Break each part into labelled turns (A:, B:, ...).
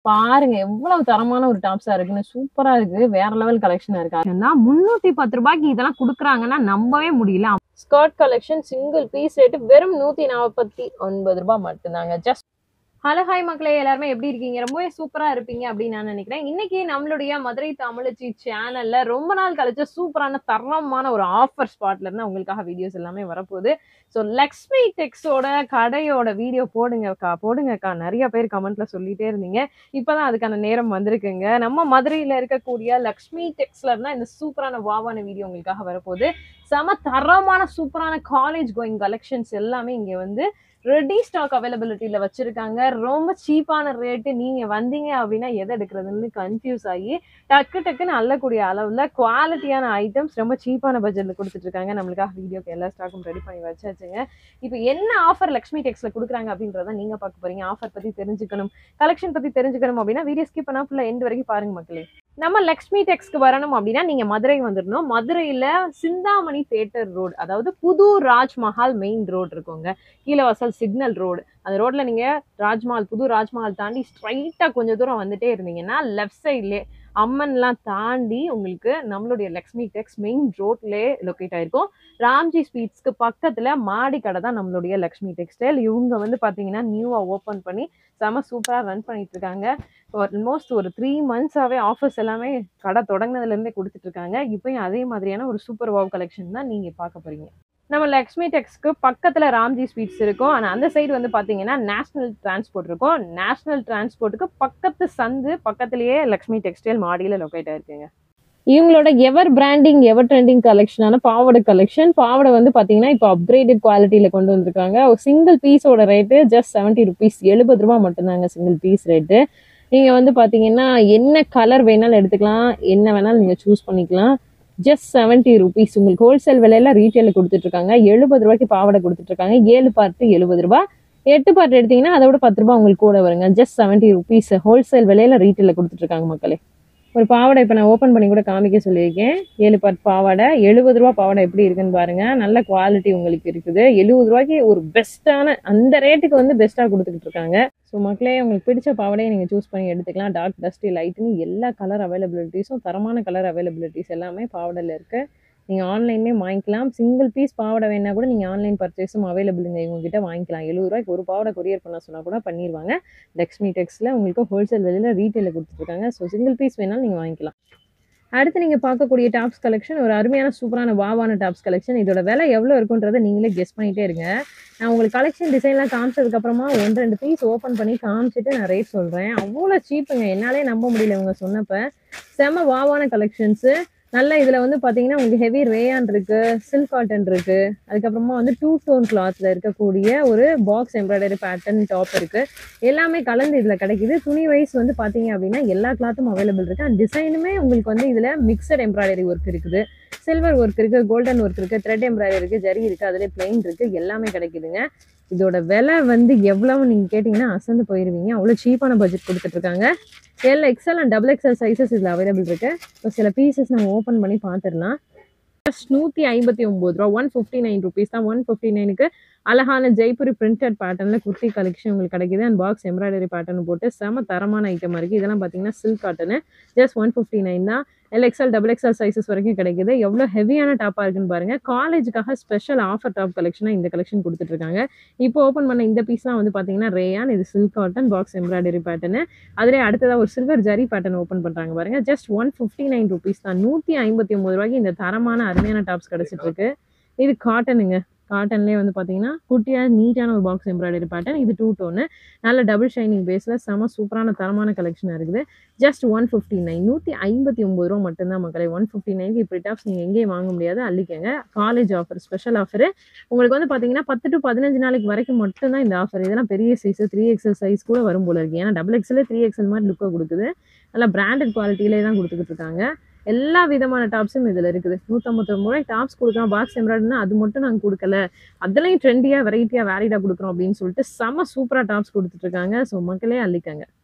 A: பாருங்க எவ்வளவு தரமான ஒரு டாப்ஸா இருக்குன்னு சூப்பரா இருக்கு வேற லெவல் கலெக்ஷனா இருக்கா முன்னூத்தி பத்து ரூபாய்க்கு இதெல்லாம் குடுக்குறாங்கன்னா நம்பவே முடியல skirt collection single piece rate வெறும் நூத்தி நாற்பத்தி ஒன்பது ரூபாய் மட்டும்தாங்க ஜஸ்ட் ஹலோ ஹாய் மக்களே எல்லாருமே எப்படி இருக்கீங்க ரொம்பவே சூப்பரா இருப்பீங்க அப்படின்னு நான் நினைக்கிறேன் இன்னைக்கு நம்மளுடைய மதுரை தமிழச்சி சேனல்ல ரொம்ப நாள் கழிச்ச சூப்பரான தரமான ஒரு ஆஃபர் ஸ்பாட்ல இருந்து உங்களுக்காக வீடியோஸ் எல்லாமே வரப்போகுது ஸோ லக்ஷ்மி டெக்ஸோட கடையோட வீடியோ போடுங்கக்கா போடுங்கக்கா நிறைய பேர் கமெண்ட்ல சொல்லிட்டே இருந்தீங்க இப்பதான் அதுக்கான நேரம் வந்திருக்குங்க நம்ம மதுரையில இருக்கக்கூடிய லக்ஷ்மி டெக்ஸ்ல இருந்தா இந்த சூப்பரான வாவான வீடியோ உங்களுக்காக வரப்போகுது செம தரமான சூப்பரான காலேஜ் கோயிங் கலெக்ஷன்ஸ் எல்லாமே இங்க வந்து ரெடி ஸ்டாக் அவைலபிலிட்டியில வச்சிருக்காங்க ரொம்ப சீப்பான ரேட்டு நீங்க வந்தீங்க அப்படின்னா எதை எடுக்கிறதுன்னு கன்ஃபியூஸ் ஆகி டக்கு டக்குன்னு அள்ளக்கூடிய அளவுல குவாலிட்டியான ஐட்டம்ஸ் ரொம்ப சீப்பான பட்ஜெட்ல கொடுத்துட்டு இருக்காங்க நம்மளுக்காக வீடியோக்கு எல்லா ஸ்டாக்கும் ரெடி பண்ணி வச்சாச்சுங்க இப்போ என்ன ஆஃபர் லக்ஷ்மி டெக்ஸ்ல கொடுக்குறாங்க அப்படின்றத நீங்க பார்க்க போறீங்க ஆஃபர் பத்தி தெரிஞ்சுக்கணும் கலெக்ஷன் பத்தி தெரிஞ்சுக்கணும் அப்படின்னா வீடியோ ஸ்கிப் பண்ணா ஃபுல்லா எண்ட் வரைக்கும் பாருங்க மக்களே நம்ம லக்ஷ்மி டெக்ஸ்க்கு வரணும் அப்படின்னா நீங்க மதுரை வந்துடணும் மதுரையில சிந்தாமணி தேட்டர் ரோடு அதாவது புது ராஜ்மஹால் மெயின் ரோடு இருக்குங்க கீழவாசல் சிக்னல் ரோடு அந்த ரோட்ல நீங்க ராஜ்மஹால் புது ராஜ்மஹால் தாண்டி ஸ்ட்ரைட்டா கொஞ்சம் தூரம் வந்துட்டே இருந்தீங்கன்னா லெஃப்ட் சைட்லேயே அம்மன்லாம் தாண்டி உங்களுக்கு நம்மளுடைய லக்ஷ்மி டெக்ஸ் மெயின் ரோட்லேயே லொக்கேட் ஆயிருக்கும் ராம்ஜி ஸ்வீட்ஸ்க்கு பக்கத்துல மாடி கடை தான் நம்மளுடைய லக்ஷ்மி டெக்ஸ்டைல் இவங்க வந்து பாத்தீங்கன்னா நியூவா ஓப்பன் பண்ணி செம சூப்பரா ரன் பண்ணிட்டு இருக்காங்க ஆல்மோஸ்ட் ஒரு த்ரீ மந்த்ஸாவே ஆஃபர்ஸ் எல்லாமே கடை தொடங்கினதுல இருந்தே கொடுத்துட்டு இருக்காங்க இப்பயும் அதே மாதிரியான ஒரு சூப்பர் வாவ் கலெக்ஷன் தான் நீங்க பார்க்க போறீங்க நம்ம லக்ஷ்மி டெக்ஸ்க்கு பக்கத்துல ராம்ஜி ஸ்வீட்ஸ் இருக்கும் ஆனா அந்த சைடு வந்து பாத்தீங்கன்னா நேஷனல் டிரான்ஸ்போர்ட் இருக்கும் நேஷனல் டிரான்ஸ்போர்ட்டுக்கு பக்கத்து சந்து பக்கத்துலயே லக்ஷ்மி டெக்ஸ்டைல் மாடியில லொக்கேட் ஆயிருக்குங்க இவங்களோட எவர் பிராண்டிங் எவர் ட்ரெண்டிங் கலெக்ஷனான பாவடை கலெக்ஷன் பாவடை வந்து பாத்தீங்கன்னா இப்போ அப்கிரேடட் குவாலிட்டியில கொண்டு வந்திருக்காங்க ஒரு சிங்கிள் பீஸோட ரேட்டு ஜஸ்ட் செவன்ட்டி ருபீஸ் எழுபது ரூபா மட்டும்தாங்க சிங்கிள் பீஸ் ரேட்டு நீங்க வந்து பாத்தீங்கன்னா என்ன கலர் வேணாலும் எடுத்துக்கலாம் என்ன வேணாலும் நீங்க சூஸ் பண்ணிக்கலாம் ஜஸ்ட் செவன்ட்டி ருபீஸ் உங்களுக்கு ஹோல்சேல் விலையில ரீட்டைல கொடுத்துட்டு இருக்காங்க எழுபது ரூபாய்க்கு பாவாடை கொடுத்துட்டு இருக்காங்க ஏழு பார்ட்டு எழுபது ரூபாய் எட்டு பார்ட் எடுத்தீங்கன்னா அதோட பத்து ரூபாய் உங்களுக்கு கூட வருங்க ஜஸ்ட் செவன்ட்டி ருபீஸ் ஹோல்சேல் விலையில ரீட்டைல கொடுத்துட்டு இருக்காங்க மக்களே ஒரு பாவாடை இப்போ நான் ஓப்பன் பண்ணி கூட காமிக்க சொல்லியிருக்கேன் ஏழு பார்ட் பாவாடை எழுபது ரூபா பாவாடை எப்படி இருக்குன்னு பாருங்க நல்ல குவாலிட்டி உங்களுக்கு இருக்குது எழுபது ரூபாய்க்கு ஒரு பெஸ்ட்டான அந்த ரேட்டுக்கு வந்து பெஸ்ட்டாக கொடுத்துக்கிட்டு இருக்காங்க ஸோ மக்களே உங்களுக்கு பிடிச்ச பாவாடையை நீங்கள் சூஸ் பண்ணி எடுத்துக்கலாம் டார்க் டஸ்டி லைட்னு எல்லா கலர் அவைலபிலிட்டிஸும் தரமான கலர் அவைலபிலிட்டிஸ் எல்லாமே பாவாடையில் இருக்குது நீங்கள் ஆன்லைன்லேயே வாங்கிக்கலாம் சிங்கிள் பீஸ் பாவாடை வேணா கூட நீங்கள் ஆன்லைன் பர்ச்சேஸும் அவைலபிளுங்க இவங்ககிட்ட வாங்கிக்கலாம் எழுபது ரூபாய்க்கு ஒரு பாவாடை கொரியர் பண்ண சொன்னால் கூட பண்ணிடுவாங்க லக்ஷ்மி டெக்ஸில் உங்களுக்கு ஹோல்சேல் விலையில் ரீட்டைலில் கொடுத்துட்ருக்காங்க ஸோ சிங்கிள் பீஸ் வேணாலும் நீங்கள் வாங்கிக்கலாம் அடுத்து நீங்கள் பார்க்கக்கூடிய டாப்ஸ் கலெக்ஷன் ஒரு அருமையான சூப்பரான வாவான டாப்ஸ் கலெக்ஷன் இதோட விலை எவ்வளோ இருக்குன்றதை நீங்களே கெஸ் பண்ணிகிட்டே இருங்க நான் உங்களுக்கு கலெக்ஷன் டிசைன்லாம் காமிச்சதுக்கப்புறமா ஒன்று ரெண்டு பீஸ் ஓப்பன் பண்ணி காமிச்சிட்டு நான் ரேட் சொல்கிறேன் அவ்வளோ சீப்புங்க என்னாலே நம்ப முடியல இவங்க சொன்னப்போ செம வாவான கலெக்ஷன்ஸு நல்ல இதில் வந்து பார்த்தீங்கன்னா உங்களுக்கு ஹெவி ரேயான் இருக்கு சில்க் காட்டன் இருக்கு அதுக்கப்புறமா வந்து டூ டோன் கிளாத்ல இருக்கக்கூடிய ஒரு பாக்ஸ் எம்ப்ராய்டரி பேட்டர்ன் டாப் இருக்கு எல்லாமே கலந்து இதில் கிடைக்குது துணி வைஸ் வந்து பார்த்தீங்க அப்படின்னா எல்லா கிளாத்தும் அவைலபிள் இருக்கு அண்ட் டிசைனுமே உங்களுக்கு வந்து இதில் மிக்சட் எம்ப்ராய்டரி ஒர்க் இருக்குது சில்வர் ஒர்க் இருக்கு கோல்டன் ஒர்க் இருக்கு த்ரெட் எம்ப்ராய்டரி இருக்கு ஜரி இருக்கு அதிலே பிளைன் இருக்கு எல்லாமே கிடைக்குதுங்க இதோட விலை வந்து எவ்வளவு நீங்க கேட்டீங்கன்னா அசந்து போயிருவீங்க அவ்வளோ சீப்பான பட்ஜெட் கொடுத்துட்டு இருக்காங்க L XL and double XL sizes இதில் அவைலபிள் இருக்கு இப்போ சில பீசஸ் நம்ம ஓப்பன் பண்ணி பார்த்துடலாம் ஜஸ்ட் நூற்றி ஐம்பத்தி ஒம்பது ரூபா ஒன் ஃபிஃப்டி நைன் ருபீஸ் தான் ஒன் ஃபிஃப்டி நைனுக்கு அழகான ஜெய்ப்பூரி பிரிண்டட் பேட்டர்னில் குர்த்தி கலெக்ஷன் உங்களுக்கு கிடைக்குது அண்ட் பாக்ஸ் எம்ப்ராய்டரி பேட்டர்ன் போட்டு செம தரமான ஐட்டம் இருக்குது இதெல்லாம் பார்த்தீங்கன்னா silk cotton just one fifty nine தான் எல்எக்ஸ்எல் டபுள் எக்ஸ்எல் சைஸஸ் வரைக்கும் கிடைக்குது எவ்வளோ ஹெவியான டாப்பாக இருக்குன்னு பாருங்க காலேஜுக்காக ஸ்பெஷல் ஆஃபர் டாப் கலெக்ஷனாக இந்த கலெக்ஷன் கொடுத்துட்டு இருக்காங்க இப்போ ஓப்பன் பண்ண இந்த பீஸ்லாம் வந்து பார்த்தீங்கன்னா ரேயான் இது silk cotton box embroidery pattern அதிலே அடுத்ததாக ஒரு சில்வர் ஜரி பேட்டர்ன் ஓப்பன் பண்ணுறாங்க பாருங்க just one fifty nine rupees தான் நூற்றி ஐம்பத்தி ஒம்பது ரூபாய்க்கு இந்த தரமான அருமையான டாப்ஸ் கிடைச்சிட்டு இருக்கு இது காட்டனுங்க காட்டன்லேயே வந்து பார்த்தீங்கன்னா குட்டியாக நீட்டான ஒரு பாக்ஸ் எம்ப்ராய்டரி பேட்டர்ன் இது டூ டோனு நல்ல டபுள் ஷைனிங் பேஸில் செம சூப்பரான தரமான கலெக்ஷனாக இருக்குது ஜஸ்ட் ஒன் ஃபிஃப்டி நைன் நூற்றி ஐம்பத்தி ஒம்பது ரூபா மட்டும்தான் மக்களே ஒன் ஃபிஃப்டி நைனுக்கு இப்படி டாப்ஸ் நீங்கள் எங்கேயும் வாங்க முடியாது அள்ளிக்கங்க காலேஜ் ஆஃபர் ஸ்பெஷல் ஆஃபர் உங்களுக்கு வந்து பார்த்தீங்கன்னா பத்து டு பதினஞ்சு நாளைக்கு வரைக்கும் மட்டும்தான் இந்த ஆஃபர் இதெல்லாம் பெரிய சைஸ் த்ரீ எக்ஸல் சைஸ் கூட வரும் போல இருக்கு ஏன்னா டபுள் எக்ஸல் த்ரீ எக்ஸல் மாதிரி லுக்கை கொடுக்குது நல்லா பிராண்டட் குவாலிட்டியிலே தான் கொடுத்துக்கிட்டு இருக்காங்க எல்லா விதமான டாப்ஸும் இதில் இருக்குது நூற்றம்பத்தொரு ரூபாய் டாப்ஸ் கொடுக்கலாம் பாக்ஸ் எம்ப்ராய்டர்னா அது மட்டும் நாங்கள் கொடுக்கல அதெல்லாம் ட்ரெண்டியாக வெரைட்டியாக வேலிடாக கொடுக்குறோம் அப்படின்னு சொல்லிட்டு செம சூப்பராக டாப்ஸ் கொடுத்துட்டு இருக்காங்க ஸோ மக்களே அள்ளிக்கங்க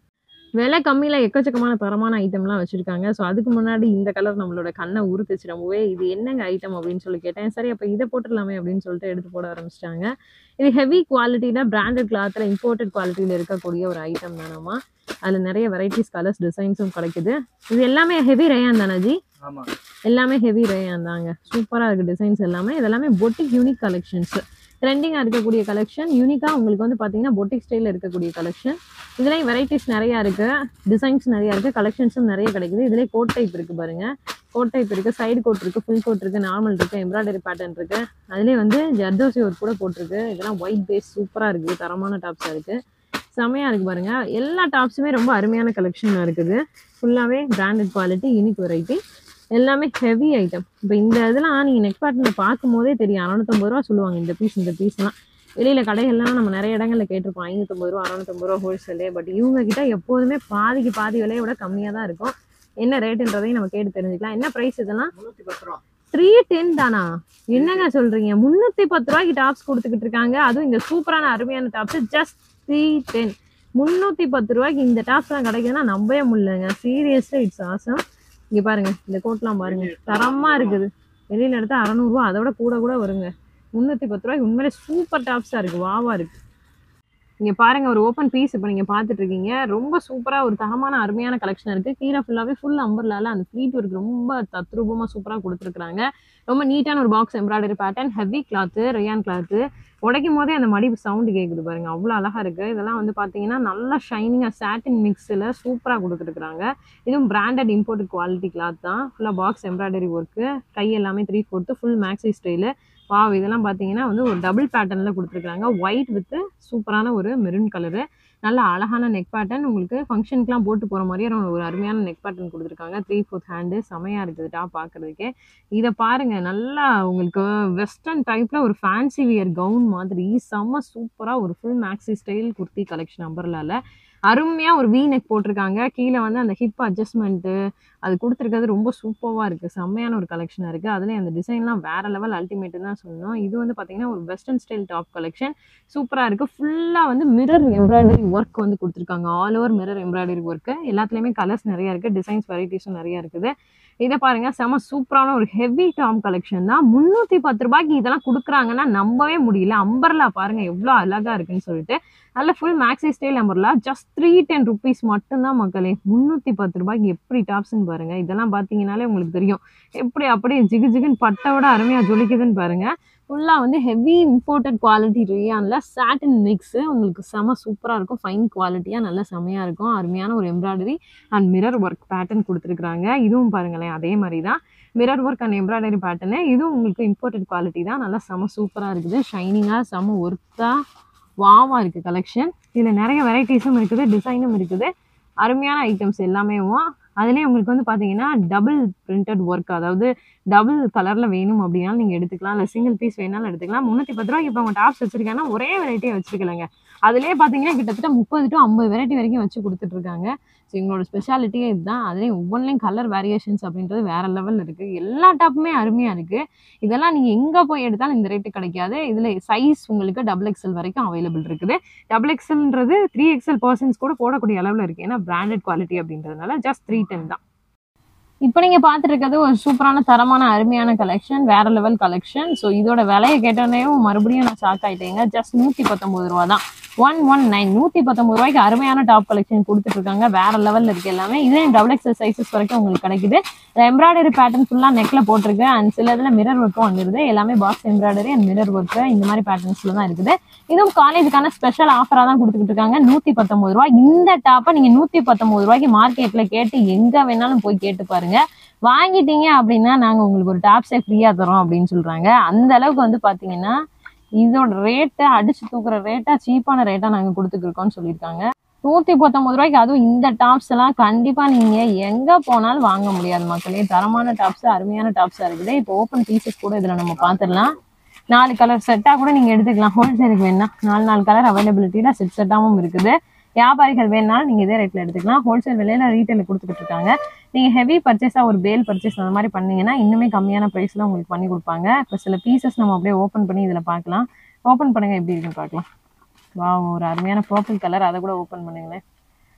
A: விலை கம்மியில எக்கச்சக்கமான தரமான ஐட்டம்லாம் வச்சிருக்காங்க ஸோ அதுக்கு முன்னாடி இந்த கலர் நம்மளோட கண்ணை உறுத்துச்சு ரொம்பவே இது என்னங்க ஐட்டம் அப்படின்னு சொல்லி கேட்டேன் சரி அப்போ இதை போட்டுடலாமே அப்படின்னு சொல்லிட்டு எடுத்து போட ஆரம்பிச்சிட்டாங்க இது ஹெவி குவாலிட்டியில் பிராண்டட் கிளாத்தில் இம்போர்ட்டட் குவாலிட்டியில் இருக்கக்கூடிய ஒரு ஐட்டம் தானம்மா அதில் நிறைய வெரைட்டிஸ் கலர்ஸ் டிசைன்ஸும் கிடைக்குது இது எல்லாமே ஹெவி ரேயான் தானே ஜி
B: ஆமா
A: எல்லாமே ஹெவி ரேயான் தாங்க சூப்பராக இருக்குது டிசைன்ஸ் எல்லாமே இதெல்லாமே பொட்டிக் யூனிக் கலெக்ஷன்ஸ் ட்ரெண்டிங்காக இருக்கக்கூடிய கலெக்ஷன் யூனிக்காக உங்களுக்கு வந்து பார்த்தீங்கன்னா பொட்டிக் ஸ்டைலில் இருக்கக்கூடிய கலெக்ஷன் இதுலேயும் வெரைட்டிஸ் நிறையா இருக்குது டிசைன்ஸ் நிறையா இருக்குது கலெக்ஷன்ஸும் நிறைய கிடைக்குது இதுலேயே கோட் டைப் இருக்குது பாருங்க கோட் டைப் இருக்குது சைடு கோட் இருக்குது ஃபுல் கோட் இருக்குது நார்மல் இருக்குது எம்ப்ராய்டரி பேட்டர்ன் இருக்குது அதுலேயே வந்து ஜர்தோசி ஒர்க் கூட போட்டிருக்கு இதெல்லாம் ஒயிட் பேஸ் சூப்பராக இருக்குது தரமான டாப்ஸாக இருக்குது செமையாக இருக்குது பாருங்க எல்லா டாப்ஸுமே ரொம்ப அருமையான கலெக்ஷனாக இருக்குது ஃபுல்லாகவே பிராண்டட் குவாலிட்டி யூனிக் வெரைட்டி எல்லாமே ஹெவி ஐட்டம் இப்போ இந்த இதெல்லாம் நீங்கள் நெக் பேட்டர்னில் பார்க்கும் போதே தெரியும் அறநூத்தம்பது ரூபா சொல்லுவாங்க இந்த பீஸ் இந்த பீஸ்லாம் வெளியில் கடைகள்லாம் நம்ம நிறைய இடங்களில் கேட்டிருப்போம் ஐநூற்றம்பது ரூபா அறநூத்தம்பது ரூபா ஹோல்சேலே பட் இவங்க கிட்ட எப்போதுமே பாதிக்கு பாதி விலையை விட கம்மியாக தான் இருக்கும் என்ன ரேட்டுன்றதையும் நம்ம கேட்டு தெரிஞ்சுக்கலாம் என்ன ப்ரைஸ் இதெல்லாம்
B: முன்னூத்தி பத்து ரூபா
A: த்ரீ டென் தானா என்னங்க சொல்றீங்க முந்நூற்றி பத்து ரூபாய்க்கு டாப்ஸ் கொடுத்துக்கிட்டு இருக்காங்க அதுவும் இந்த சூப்பரான அருமையான டாப்ஸ் ஜஸ்ட் த்ரீ டென் முந்நூற்றி பத்து ரூபாய்க்கு இந்த டாப்ஸ்லாம் கிடைக்குதுன்னா நம்பவே முடியலங்க சீரியஸ்லி இட்ஸ் ஆசம் இங்கே பாருங்க இந்த கோட்லாம் பாருங்க தரமா இருக்குது வெளியில எடுத்தா அறநூறுவா அதை விட கூட கூட வருங்க முந்நூற்றி பத்து ரூபாய்க்கு உண்மையிலே சூப்பர் டாப்ஸாக இருக்குது வாவா இருக்கு இங்க பாருங்க ஒரு ஓப்பன் பீஸ் இப்போ நீங்க பார்த்துட்டு இருக்கீங்க ரொம்ப சூப்பரா ஒரு தரமான அருமையான கலெக்ஷன் இருக்கு கீழே ஃபுல்லாவே ஃபுல் அம்பர்லால அந்த ஃப்ளீட் ஒர்க் ரொம்ப தத்ரூபமா சூப்பரா கொடுத்துருக்காங்க ரொம்ப நீட்டான ஒரு box embroidery pattern heavy cloth rayon cloth உடைக்கும் போதே அந்த மடி சவுண்டு கேட்குது பாருங்க அவ்வளோ அழகா இருக்கு இதெல்லாம் வந்து பார்த்தீங்கன்னா நல்லா ஷைனிங்காக சாட்டின் மிக்ஸில் சூப்பராக கொடுத்துருக்குறாங்க இதுவும் பிராண்டட் இம்போர்ட்டட் குவாலிட்டி கிளாத் தான் ஃபுல்லாக பாக்ஸ் எம்ப்ராய்டரி ஒர்க்கு கை எல்லாமே three fourth full maxi style wow இதெல்லாம் பார்த்தீங்கன்னா வந்து ஒரு டபுள் பேட்டர்னில் கொடுத்துருக்காங்க ஒயிட் வித் சூப்பரான ஒரு மெரூன் கலரு நல்ல அழகான நெக் பேட்டர்ன் உங்களுக்கு ஃபங்க்ஷனுக்குலாம் போட்டு போகிற மாதிரியே ஒரு அருமையான நெக் பேட்டர்ன் கொடுத்துருக்காங்க த்ரீ ஃபோர்த் ஹேண்டு செமையாக இருக்குது டாப் பார்க்குறதுக்கே இதை பாருங்க நல்லா உங்களுக்கு வெஸ்டர்ன் டைப்பில் ஒரு ஃபேன்சி வியர் கவுன் மாதிரி செம்ம சூப்பராக ஒரு full maxi style kurti collection அம்பர்லால அருமையாக ஒரு வி நெக் போட்டிருக்காங்க கீழே வந்து அந்த ஹிப் அட்ஜஸ்ட்மெண்ட்டு அது கொடுத்துருக்கிறது ரொம்ப சூப்பராக இருக்குது செம்மையான ஒரு கலெக்ஷனாக இருக்குது அதுலேயும் அந்த டிசைன்லாம் வேறு லெவல் அல்டிமேட்டு தான் சொல்லணும் இது வந்து பார்த்தீங்கன்னா ஒரு வெஸ்டர்ன் ஸ்டைல் டாப் கலெக்ஷன் சூப்பராக இருக்குது ஃபுல்லாக வந்து மிரர் எம்ப்ராய்டரி ஒர்க் வந்து கொடுத்துருக்காங்க all over mirror embroidery work எல்லாத்துலேயுமே கலர்ஸ் நிறையா இருக்குது டிசைன்ஸ் வெரைட்டிஸும் நிறையா இருக்குது இதை பாருங்க செம சூப்பரான ஒரு ஹெவி டாம் கலெக்ஷன் தான் முந்நூற்றி பத்து ரூபாய்க்கு இதெல்லாம் கொடுக்குறாங்கன்னா நம்பவே முடியல அம்பர்லா பாருங்க எவ்வளோ அழகா இருக்குன்னு சொல்லிட்டு நல்ல full maxi style umbrella just three ten rupees மட்டும்தான் மக்களே முந்நூற்றி பத்து ரூபாய்க்கு எப்படி டாப்ஸ்ன்னு பாருங்க இதெல்லாம் பார்த்தீங்கன்னாலே உங்களுக்கு தெரியும் எப்படி அப்படியே ஜிகு ஜிகுன்னு பட்டை விட அருமையாக ஜொலிக்குதுன்னு பாருங்க ஃபுல்லாக வந்து ஹெவி இம்போர்ட்டட் குவாலிட்டி ரியானில் சாட்டின் மிக்ஸு உங்களுக்கு செம சூப்பராக இருக்கும் ஃபைன் குவாலிட்டியாக நல்லா செமையாக இருக்கும் அருமையான ஒரு embroidery and mirror work pattern கொடுத்துருக்குறாங்க இதுவும் பாருங்களேன் அதே மாதிரி தான் mirror work and embroidery pattern இதுவும் உங்களுக்கு இம்போர்ட்டட் குவாலிட்டி தான் நல்லா செம சூப்பராக இருக்குது ஷைனிங்காக செம ஒர்த்தாக வாவாக இருக்குது கலெக்ஷன் இதில் நிறைய வெரைட்டிஸும் இருக்குது டிசைனும் இருக்குது அருமையான ஐட்டம்ஸ் எல்லாமே அதுலேயே உங்களுக்கு வந்து பார்த்தீங்கன்னா டபுள் பிரிண்டட் ஒர்க் அதாவது டபுள் கலரில் வேணும் அப்படின்னாலும் நீங்கள் எடுத்துக்கலாம் இல்லை சிங்கிள் பீஸ் வேணாலும் எடுத்துக்கலாம் முந்நூற்றி பத்து ரூபாய்க்கு இப்போ அவங்க டாப்ஸ் வச்சிருக்காங்கன்னா ஒரே வெரைட்டியை வச்சிருக்கலங்க அதுலேயே பார்த்தீங்கன்னா கிட்டத்தட்ட முப்பது டு ஐம்பது வெரைட்டி வரைக்கும் வச்சு கொடுத்துட்ருக்காங்க ஸோ எங்களோட ஸ்பெஷாலிட்டியே இதுதான் அதுலேயும் ஒவ்வொன்றிலையும் கலர் வேரியேஷன்ஸ் அப்படின்றது வேற லெவலில் இருக்குது எல்லா டாப்புமே அருமையாக இருக்குது இதெல்லாம் நீங்கள் எங்கே போய் எடுத்தாலும் இந்த ரேட்டு கிடைக்காது இதில் சைஸ் உங்களுக்கு டபுள் எக்ஸல் வரைக்கும் அவைலபிள் இருக்குது டபுள் எக்ஸல்ன்றது த்ரீ எக்ஸல் பர்சன்ஸ் கூட போடக்கூடிய அளவில் இருக்குது ஏன்னா பிராண்டட் குவாலிட்டி அப்படின்றதுனால ஜஸ்ட் த்ரீ டென் தான் இப்போ நீங்கள் பார்த்துட்டு இருக்கிறது ஒரு சூப்பரான தரமான அருமையான கலெக்ஷன் வேற லெவல் கலெக்ஷன் ஸோ இதோட விலையை கேட்டோடனேயும் மறுபடியும் நான் ஷாக் ஆயிட்டேங்க ஜஸ்ட் நூற்றி பத்தொம்பது ரூபா தான் ஒன் ஒன் நைன் நூற்றி பத்தொம்பது ரூபாய்க்கு அருமையான டாப் கலெக்ஷன் கொடுத்துட்டு இருக்காங்க வேற லெவலில் இருக்கு எல்லாமே இதே டபுள் எக்ஸல் சைஸஸ் வரைக்கும் உங்களுக்கு கிடைக்குது எம்ப்ராய்டரி பேட்டர்ன் ஃபுல்லாக நெக்கில் போட்டிருக்கு அண்ட் சில இதில் மிரர் ஒர்க்கும் வந்துருது எல்லாமே box embroidery and mirror work இந்த மாதிரி பேட்டர்ன்ஸ்ல தான் இருக்குது இதுவும் காலேஜுக்கான ஸ்பெஷல் ஆஃபராக தான் கொடுத்துக்கிட்டு இருக்காங்க நூற்றி பத்தொம்பது ரூபாய் இந்த டாப்பை நீங்கள் நூற்றி பத்தொம்பது ரூபாய்க்கு மார்க்கெட்டில் கேட்டு எங்கே வேணாலும் போய் கேட்டு பாருங்க வாங்கிட்டீங்க அப்படின்னா நாங்கள் உங்களுக்கு ஒரு டாப்ஸே ஃப்ரீயாக தரோம் அப்படின்னு சொல்கிறாங்க அந்த அளவுக்கு வந்து பார்த்தீங்கன்னா இதோட ரேட்டை அடிச்சு தூக்குற ரேட்டா சீப்பான ரேட்டா நாங்கள் கொடுத்துருக்கோம்னு சொல்லியிருக்காங்க நூற்றி பத்தொம்பது ரூபாய்க்கு அதுவும் இந்த டாப்ஸ் எல்லாம் கண்டிப்பாக நீங்கள் எங்கே போனாலும் வாங்க முடியாது மக்களே தரமான டாப்ஸ் அருமையான டாப்ஸாக இருக்குது இப்போ ஓப்பன் பீசஸ் கூட இதில் நம்ம பார்த்துடலாம் நாலு கலர் செட்டாக கூட நீங்கள் எடுத்துக்கலாம் ஹோல்சேலுக்கு வேணா நாலு நாலு கலர் அவைலபிலிட்டியில் செட் செட்டாகவும் இருக்குது வியாபாரிகள் வேணாலும் நீங்கள் இதே ரேட்டில் எடுத்துக்கலாம் ஹோல்சேல் விலையில ரீட்டைலில் கொடுத்துக்கிட்டு இருக்காங்க நீங்கள் ஹெவி பர்ச்சேஸாக ஒரு பேல் பர்ச்சேஸ் அந்த மாதிரி பண்ணீங்கன்னா இன்னுமே கம்மியான ப்ரைஸில் உங்களுக்கு பண்ணி கொடுப்பாங்க இப்போ சில பீசஸ் நம்ம அப்படியே ஓப்பன் பண்ணி இதில் பார்க்கலாம் ஓப்பன் பண்ணுங்க எப்படி இருக்குன்னு பார்க்கலாம் வா ஒரு அருமையான பர்பிள் கலர் அதை கூட ஓப்பன் பண்ணுங்களேன்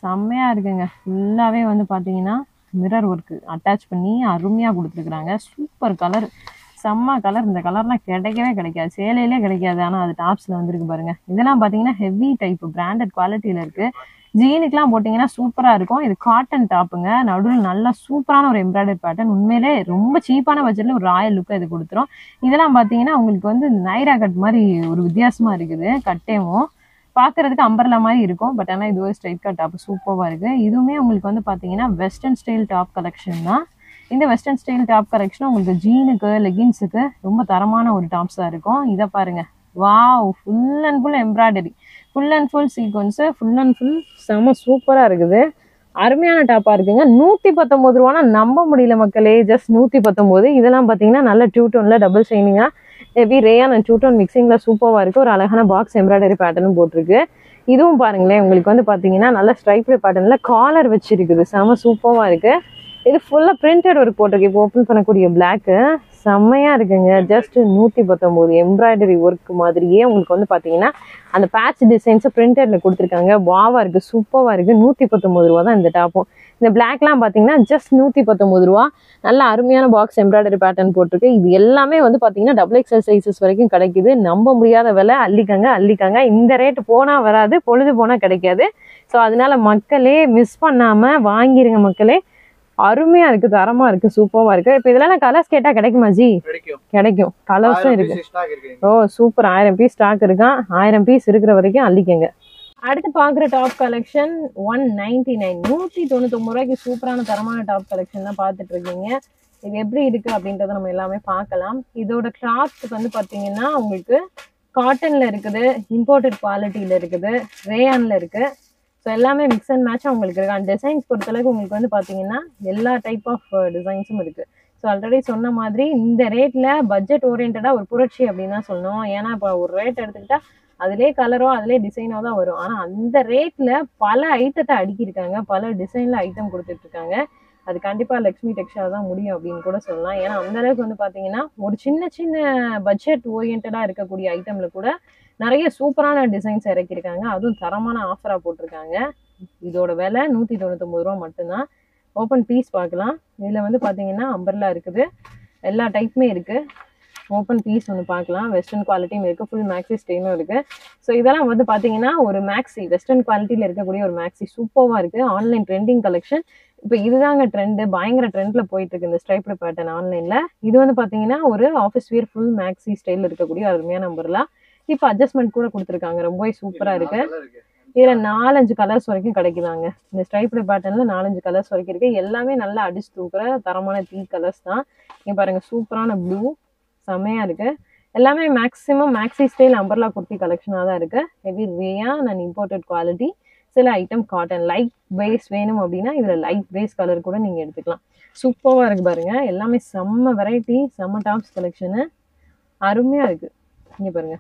A: செம்மையா இருக்குங்க ஃபுல்லாவே வந்து பாத்தீங்கன்னா மிரர் ஒர்க் அட்டாச் பண்ணி அருமையா கொடுத்துருக்குறாங்க சூப்பர் கலர் செம்ம கலர் இந்த கலர்லாம் கிடைக்கவே கிடைக்காது சேலையிலே கிடைக்காது ஆனா அது டாப்ஸ்ல வந்திருக்கு பாருங்க இதெல்லாம் பாத்தீங்கன்னா ஹெவி டைப் பிராண்டட் குவாலிட்டியில இருக்கு ஜீனுக்குலாம் போட்டிங்கன்னா சூப்பராக இருக்கும் இது காட்டன் டாப்புங்க நடுவில் நல்லா சூப்பரான ஒரு எம்ப்ராய்டரி பேட்டர்ன் உண்மையிலே ரொம்ப சீப்பான பட்ஜெட்டில் ஒரு ராயல் லுக்கை இது கொடுத்துரும் இதெல்லாம் பார்த்தீங்கன்னா உங்களுக்கு வந்து நைரா கட் மாதிரி ஒரு வித்தியாசமாக இருக்குது கட்டேவும் பார்க்கறதுக்கு அம்பர்லா மாதிரி இருக்கும் பட் ஆனால் இது ஒரு ஸ்ட்ரைட் கட் டாப் சூப்பராக இருக்குது இதுவுமே உங்களுக்கு வந்து பார்த்தீங்கன்னா வெஸ்டர்ன் ஸ்டைல் டாப் கலெக்ஷன் தான் இந்த வெஸ்டர்ன் ஸ்டைல் டாப் கலெக்ஷன் உங்களுக்கு ஜீனுக்கு லெகின்ஸுக்கு ரொம்ப தரமான ஒரு டாப்ஸாக இருக்கும் இதை பாருங்க wow full and full embroidery full and full sequins full and full செம சூப்பராக இருக்குது அருமையான டாப்பாக இருக்குங்க நூற்றி பத்தொம்பது ரூபானா நம்ப முடியல மக்களே ஜஸ்ட் நூற்றி பத்தொம்போது இதெல்லாம் பார்த்தீங்கன்னா நல்ல டியூட்டோனில் டபுள் ஷைனிங்காக ஹெவி ரேயான் அண்ட் டியூட்டோன் மிக்சிங்கில் சூப்பராக இருக்குது ஒரு அழகான பாக்ஸ் எம்ப்ராய்டரி பேட்டர்னும் போட்டிருக்கு இதுவும் பாருங்களேன் உங்களுக்கு வந்து பார்த்தீங்கன்னா நல்ல ஸ்ட்ரைப்டு பேட்டர்னில் காலர் வச்சிருக்குது செம சூப்பராக இருக்குது இது ஃபுல்லாக பிரிண்டட் ஒர்க் போட்டிருக்கு இப்போ ஓப்பன் பண்ணக்கூடிய பிளாக்கு செம்மையாக இருக்குங்க ஜஸ்ட் நூற்றி பத்தொம்போது எம்ப்ராய்டரி ஒர்க் மாதிரியே உங்களுக்கு வந்து பார்த்தீங்கன்னா அந்த பேட்ச் டிசைன்ஸை பிரிண்டட்ல கொடுத்துருக்காங்க வாவா இருக்குது சூப்பராக இருக்குது நூற்றி பத்தொம்பது ரூபா தான் இந்த டாப்பும் இந்த பிளாக்லாம் பார்த்தீங்கன்னா ஜஸ்ட் நூற்றி பத்தொம்பது ரூபா நல்ல அருமையான பாக்ஸ் எம்ப்ராய்டரி பேட்டர்ன் போட்டிருக்கு இது எல்லாமே வந்து பார்த்தீங்கன்னா டபுள் எக்ஸல் சைஸஸ் வரைக்கும் கிடைக்குது நம்ப முடியாத விலை அள்ளிக்கங்க அள்ளிக்கங்க இந்த ரேட் போனால் வராது பொழுது போனால் கிடைக்காது ஸோ அதனால மக்களே மிஸ் பண்ணாமல் வாங்கிருங்க மக்களே அருமையா இருக்கு தரமா இருக்கு சூப்பரா இருக்கு இப்போ இதெல்லாம் கலர்ஸ் கேட்டா கிடைக்குமா ஜி
B: கிடைக்கும்
A: கிடைக்கும் கலர்ஸும்
B: ஆயிரம்
A: இருக்கு
B: piece stock இருக்கு
A: ஓ சூப்பர் ஆயிரம் பீஸ் ஸ்டாக் இருக்கான் ஆயிரம் பீஸ் இருக்கிற வரைக்கும் அள்ளிக்கங்க அடுத்து பார்க்குற top collection one ninety nine நூற்றி தொண்ணூத்தொம்பது ரூபாய்க்கு சூப்பரான தரமான டாப் கலெக்ஷன் தான் பார்த்துட்டு இருக்கீங்க இது எப்படி இருக்கு அப்படின்றத நம்ம எல்லாமே பார்க்கலாம் இதோட கிளாத் வந்து பார்த்தீங்கன்னா உங்களுக்கு காட்டன்ல இருக்குது இம்போர்ட்டட் குவாலிட்டியில இருக்குது ரேயான்ல இருக்கு ஸோ எல்லாமே மிக்ஸ் அண்ட் மேட்ச் உங்களுக்கு இருக்கு அண்ட் டிசைன்ஸ் பொறுத்தளவுக்கு உங்களுக்கு வந்து பார்த்தீங்கன்னா எல்லா டைப் ஆஃப் டிசைன்ஸும் இருக்கு ஸோ ஆல்ரெடி சொன்ன மாதிரி இந்த ரேட்ல பட்ஜெட் ஓரியன்டாக ஒரு புரட்சி அப்படின்னு தான் சொல்லணும் ஏன்னா இப்போ ஒரு ரேட் எடுத்துக்கிட்டா அதிலே கலரோ அதிலே டிசைனோ தான் வரும் ஆனால் அந்த ரேட்ல பல ஐட்டத்தை அடுக்கியிருக்காங்க பல டிசைன்ல ஐட்டம் கொடுத்துட்டு இருக்காங்க அது கண்டிப்பா லக்ஷ்மி டெக்ஸ்டைல் தான் முடியும் அப்படின்னு கூட சொல்லலாம் ஏன்னா அந்த அளவுக்கு வந்து பாத்தீங்கன்னா ஒரு சின்ன சின்ன பட்ஜெட் ஓரியன்டா இருக்கக்கூடிய ஐட்டம்ல கூட நிறைய சூப்பரான டிசைன்ஸ் இறக்கியிருக்காங்க அதுவும் தரமான ஆஃபரா போட்டிருக்காங்க இதோட விலை நூத்தி தொண்ணூத்தொம்பது ரூபா மட்டும்தான் ஓப்பன் பீஸ் பார்க்கலாம் இதுல வந்து பாத்தீங்கன்னா அம்பர்லா இருக்குது எல்லா டைப்புமே இருக்கு ஓப்பன் பீஸ் ஒன்று பார்க்கலாம் வெஸ்டர்ன் குவாலிட்டியும் இருக்குது ஃபுல் மேக்ஸி ஸ்டெயினும் இருக்குது ஸோ இதெல்லாம் வந்து பார்த்தீங்கன்னா ஒரு மேக்ஸி வெஸ்டர்ன் குவாலிட்டியில் இருக்கக்கூடிய ஒரு மேக்ஸி சூப்பராக இருக்குது ஆன்லைன் ட்ரெண்டிங் கலெக்ஷன் இப்போ இதுதாங்க ட்ரெண்டு பயங்கர ட்ரெண்டில் போயிட்டு இருக்கு இந்த ஸ்ட்ரைப்டு பேட்டர்ன் ஆன்லைனில் இது வந்து பார்த்தீங்கன்னா ஒரு ஆஃபீஸ் வியர் ஃபுல் மேக்ஸி ஸ்டைலில் இருக்கக்கூடிய அருமையான நம்பர்லாம் இப்போ அட்ஜஸ்ட்மெண்ட் கூட கொடுத்துருக்காங்க ரொம்பவே சூப்பராக இருக்கு
B: நாலு colour இருக்கு
A: இதுல நாலஞ்சு கலர்ஸ் வரைக்கும் கிடைக்குதாங்க இந்த ஸ்ட்ரைப்டு பேட்டர்ன்ல நாலஞ்சு கலர்ஸ் வரைக்கும் இருக்கு எல்லாமே நல்லா அடிச்சு தூக்குற தரமான தீ கலர்ஸ் தான் இங்க பாருங்க சூப்பரான ப்ளூ செமையா இருக்கு எல்லாமே maximum maxi style umbrella kurti கலெக்ஷனாக தான் இருக்கு heavy rayon and imported quality சில ஐட்டம் காட்டன் லைட் பேஸ் வேணும் அப்படின்னா இதுல லைட் பேஸ் கலர் கூட நீங்க எடுத்துக்கலாம் சூப்பராக இருக்கு பாருங்க எல்லாமே செம்ம வெரைட்டி செம்ம டாப்ஸ் கலெக்ஷனு அருமையா இருக்கு இங்க பாருங்க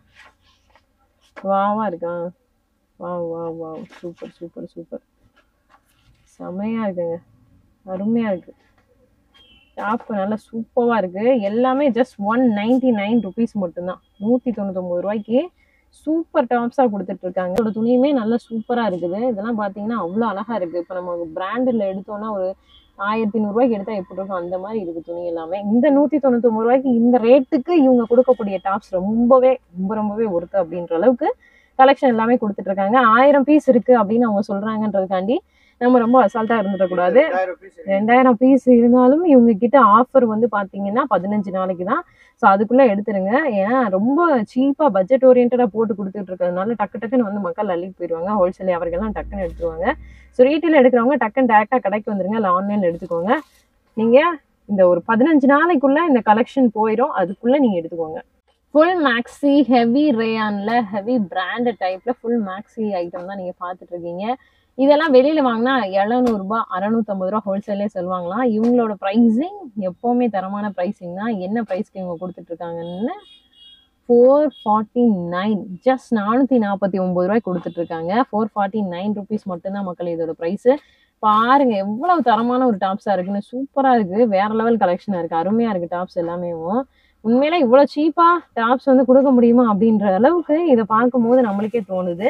A: வாவா இருக்கா wow wow wow super super super செமையா இருக்குங்க அருமையா இருக்கு டாப் நல்லா சூப்பராக இருக்கு எல்லாமே just one ninety nine rupees மட்டும்தான் நூற்றி தொண்ணூத்தொம்பது ரூபாய்க்கு சூப்பர் டாப்ஸாக கொடுத்துட்டு இருக்காங்க இதோட துணியுமே நல்லா சூப்பராக இருக்குது இதெல்லாம் பார்த்தீங்கன்னா அவ்வளோ அழகா இருக்கு இப்போ நம்ம பிராண்டில் எடுத்தோம்னா ஒரு ஆயிரத்தி நூறுரூவாய்க்கு எடுத்தால் எப்படி இருக்கும் அந்த மாதிரி இருக்கு துணி எல்லாமே இந்த நூற்றி தொண்ணூத்தொம்பது ரூபாய்க்கு இந்த ரேட்டுக்கு இவங்க கொடுக்கக்கூடிய டாப்ஸ் ரொம்பவே ரொம்ப ரொம்பவே ஒர்த்து அப்படின்ற அளவுக்கு கலெக்ஷன் எல்லாமே கொடுத்துட்டு இருக்காங்க ஆயிரம் பீஸ் இருக்கு அப்படின்னு அவங்க சொல்றாங்கன்றதுக்காண்டி நம்ம ரொம்ப அசால்ட்டா இருந்துடக்கூடாது
B: ரெண்டாயிரம் piece இருக்கு.
A: ரெண்டாயிரம் பீஸ் இருந்தாலும் இவங்க கிட்ட ஆஃபர் வந்து பாத்தீங்கன்னா பதினஞ்சு நாளைக்கு தான் ஸோ அதுக்குள்ள எடுத்துருங்க ஏன்னா ரொம்ப சீப்பா பட்ஜெட் ஓரியன்டா போட்டு கொடுத்துட்டு இருக்கிறதுனால டக்கு டக்குன்னு வந்து மக்கள் அள்ளிட்டு போயிடுவாங்க ஹோல்சேல் வியாபாரிகள்லாம் டக்குன்னு எடுத்துருவாங்க ஸோ ரீட்டைல் எடுக்கிறவங்க டக்குன்னு டேரக்டா கடைக்கு வந்துருங்க இல்லை ஆன்லைன்ல எடுத்துக்கோங்க நீங்க இந்த ஒரு பதினஞ்சு நாளைக்குள்ள இந்த கலெக்ஷன் போயிடும் அதுக்குள்ள நீங்க எடுத்துக்கோங்க ஃபுல் மேக்ஸி ஹெவி ரேயான்ல ஹெவி பிராண்டட் டைப்ல ஃபுல் மேக்ஸி ஐட்டம் தான் நீங்க பார்த்துட்டு இருக்கீங்க இதெல்லாம் வெளியில வாங்கினா எழுநூறுபா அறநூத்தம்பது ரூபா ஹோல்சேலே சொல்லுவாங்களாம் இவங்களோட ப்ரைஸிங் எப்பவுமே தரமான ப்ரைஸிங் தான் என்ன ப்ரைஸ்க்கு இவங்க கொடுத்துட்டு இருக்காங்கன்னு ஃபோர் ஃபார்ட்டி நைன் ஜஸ்ட் நானூற்றி நாற்பத்தி ஒம்பது ரூபாய் கொடுத்துட்டு இருக்காங்க ஃபோர் ஃபார்ட்டி நைன் ருபீஸ் மட்டும்தான் மக்கள் இதோட ப்ரைஸு பாருங்க எவ்வளவு தரமான ஒரு டாப்ஸாக இருக்குன்னு சூப்பராக இருக்கு வேற லெவல் கலெக்ஷனாக இருக்கு அருமையாக இருக்கு டாப்ஸ் எல்லாமே உண்மையில இவ்வளோ சீப்பாக டாப்ஸ் வந்து கொடுக்க முடியுமா அப்படின்ற அளவுக்கு இதை பார்க்கும்போது நம்மளுக்கே தோணுது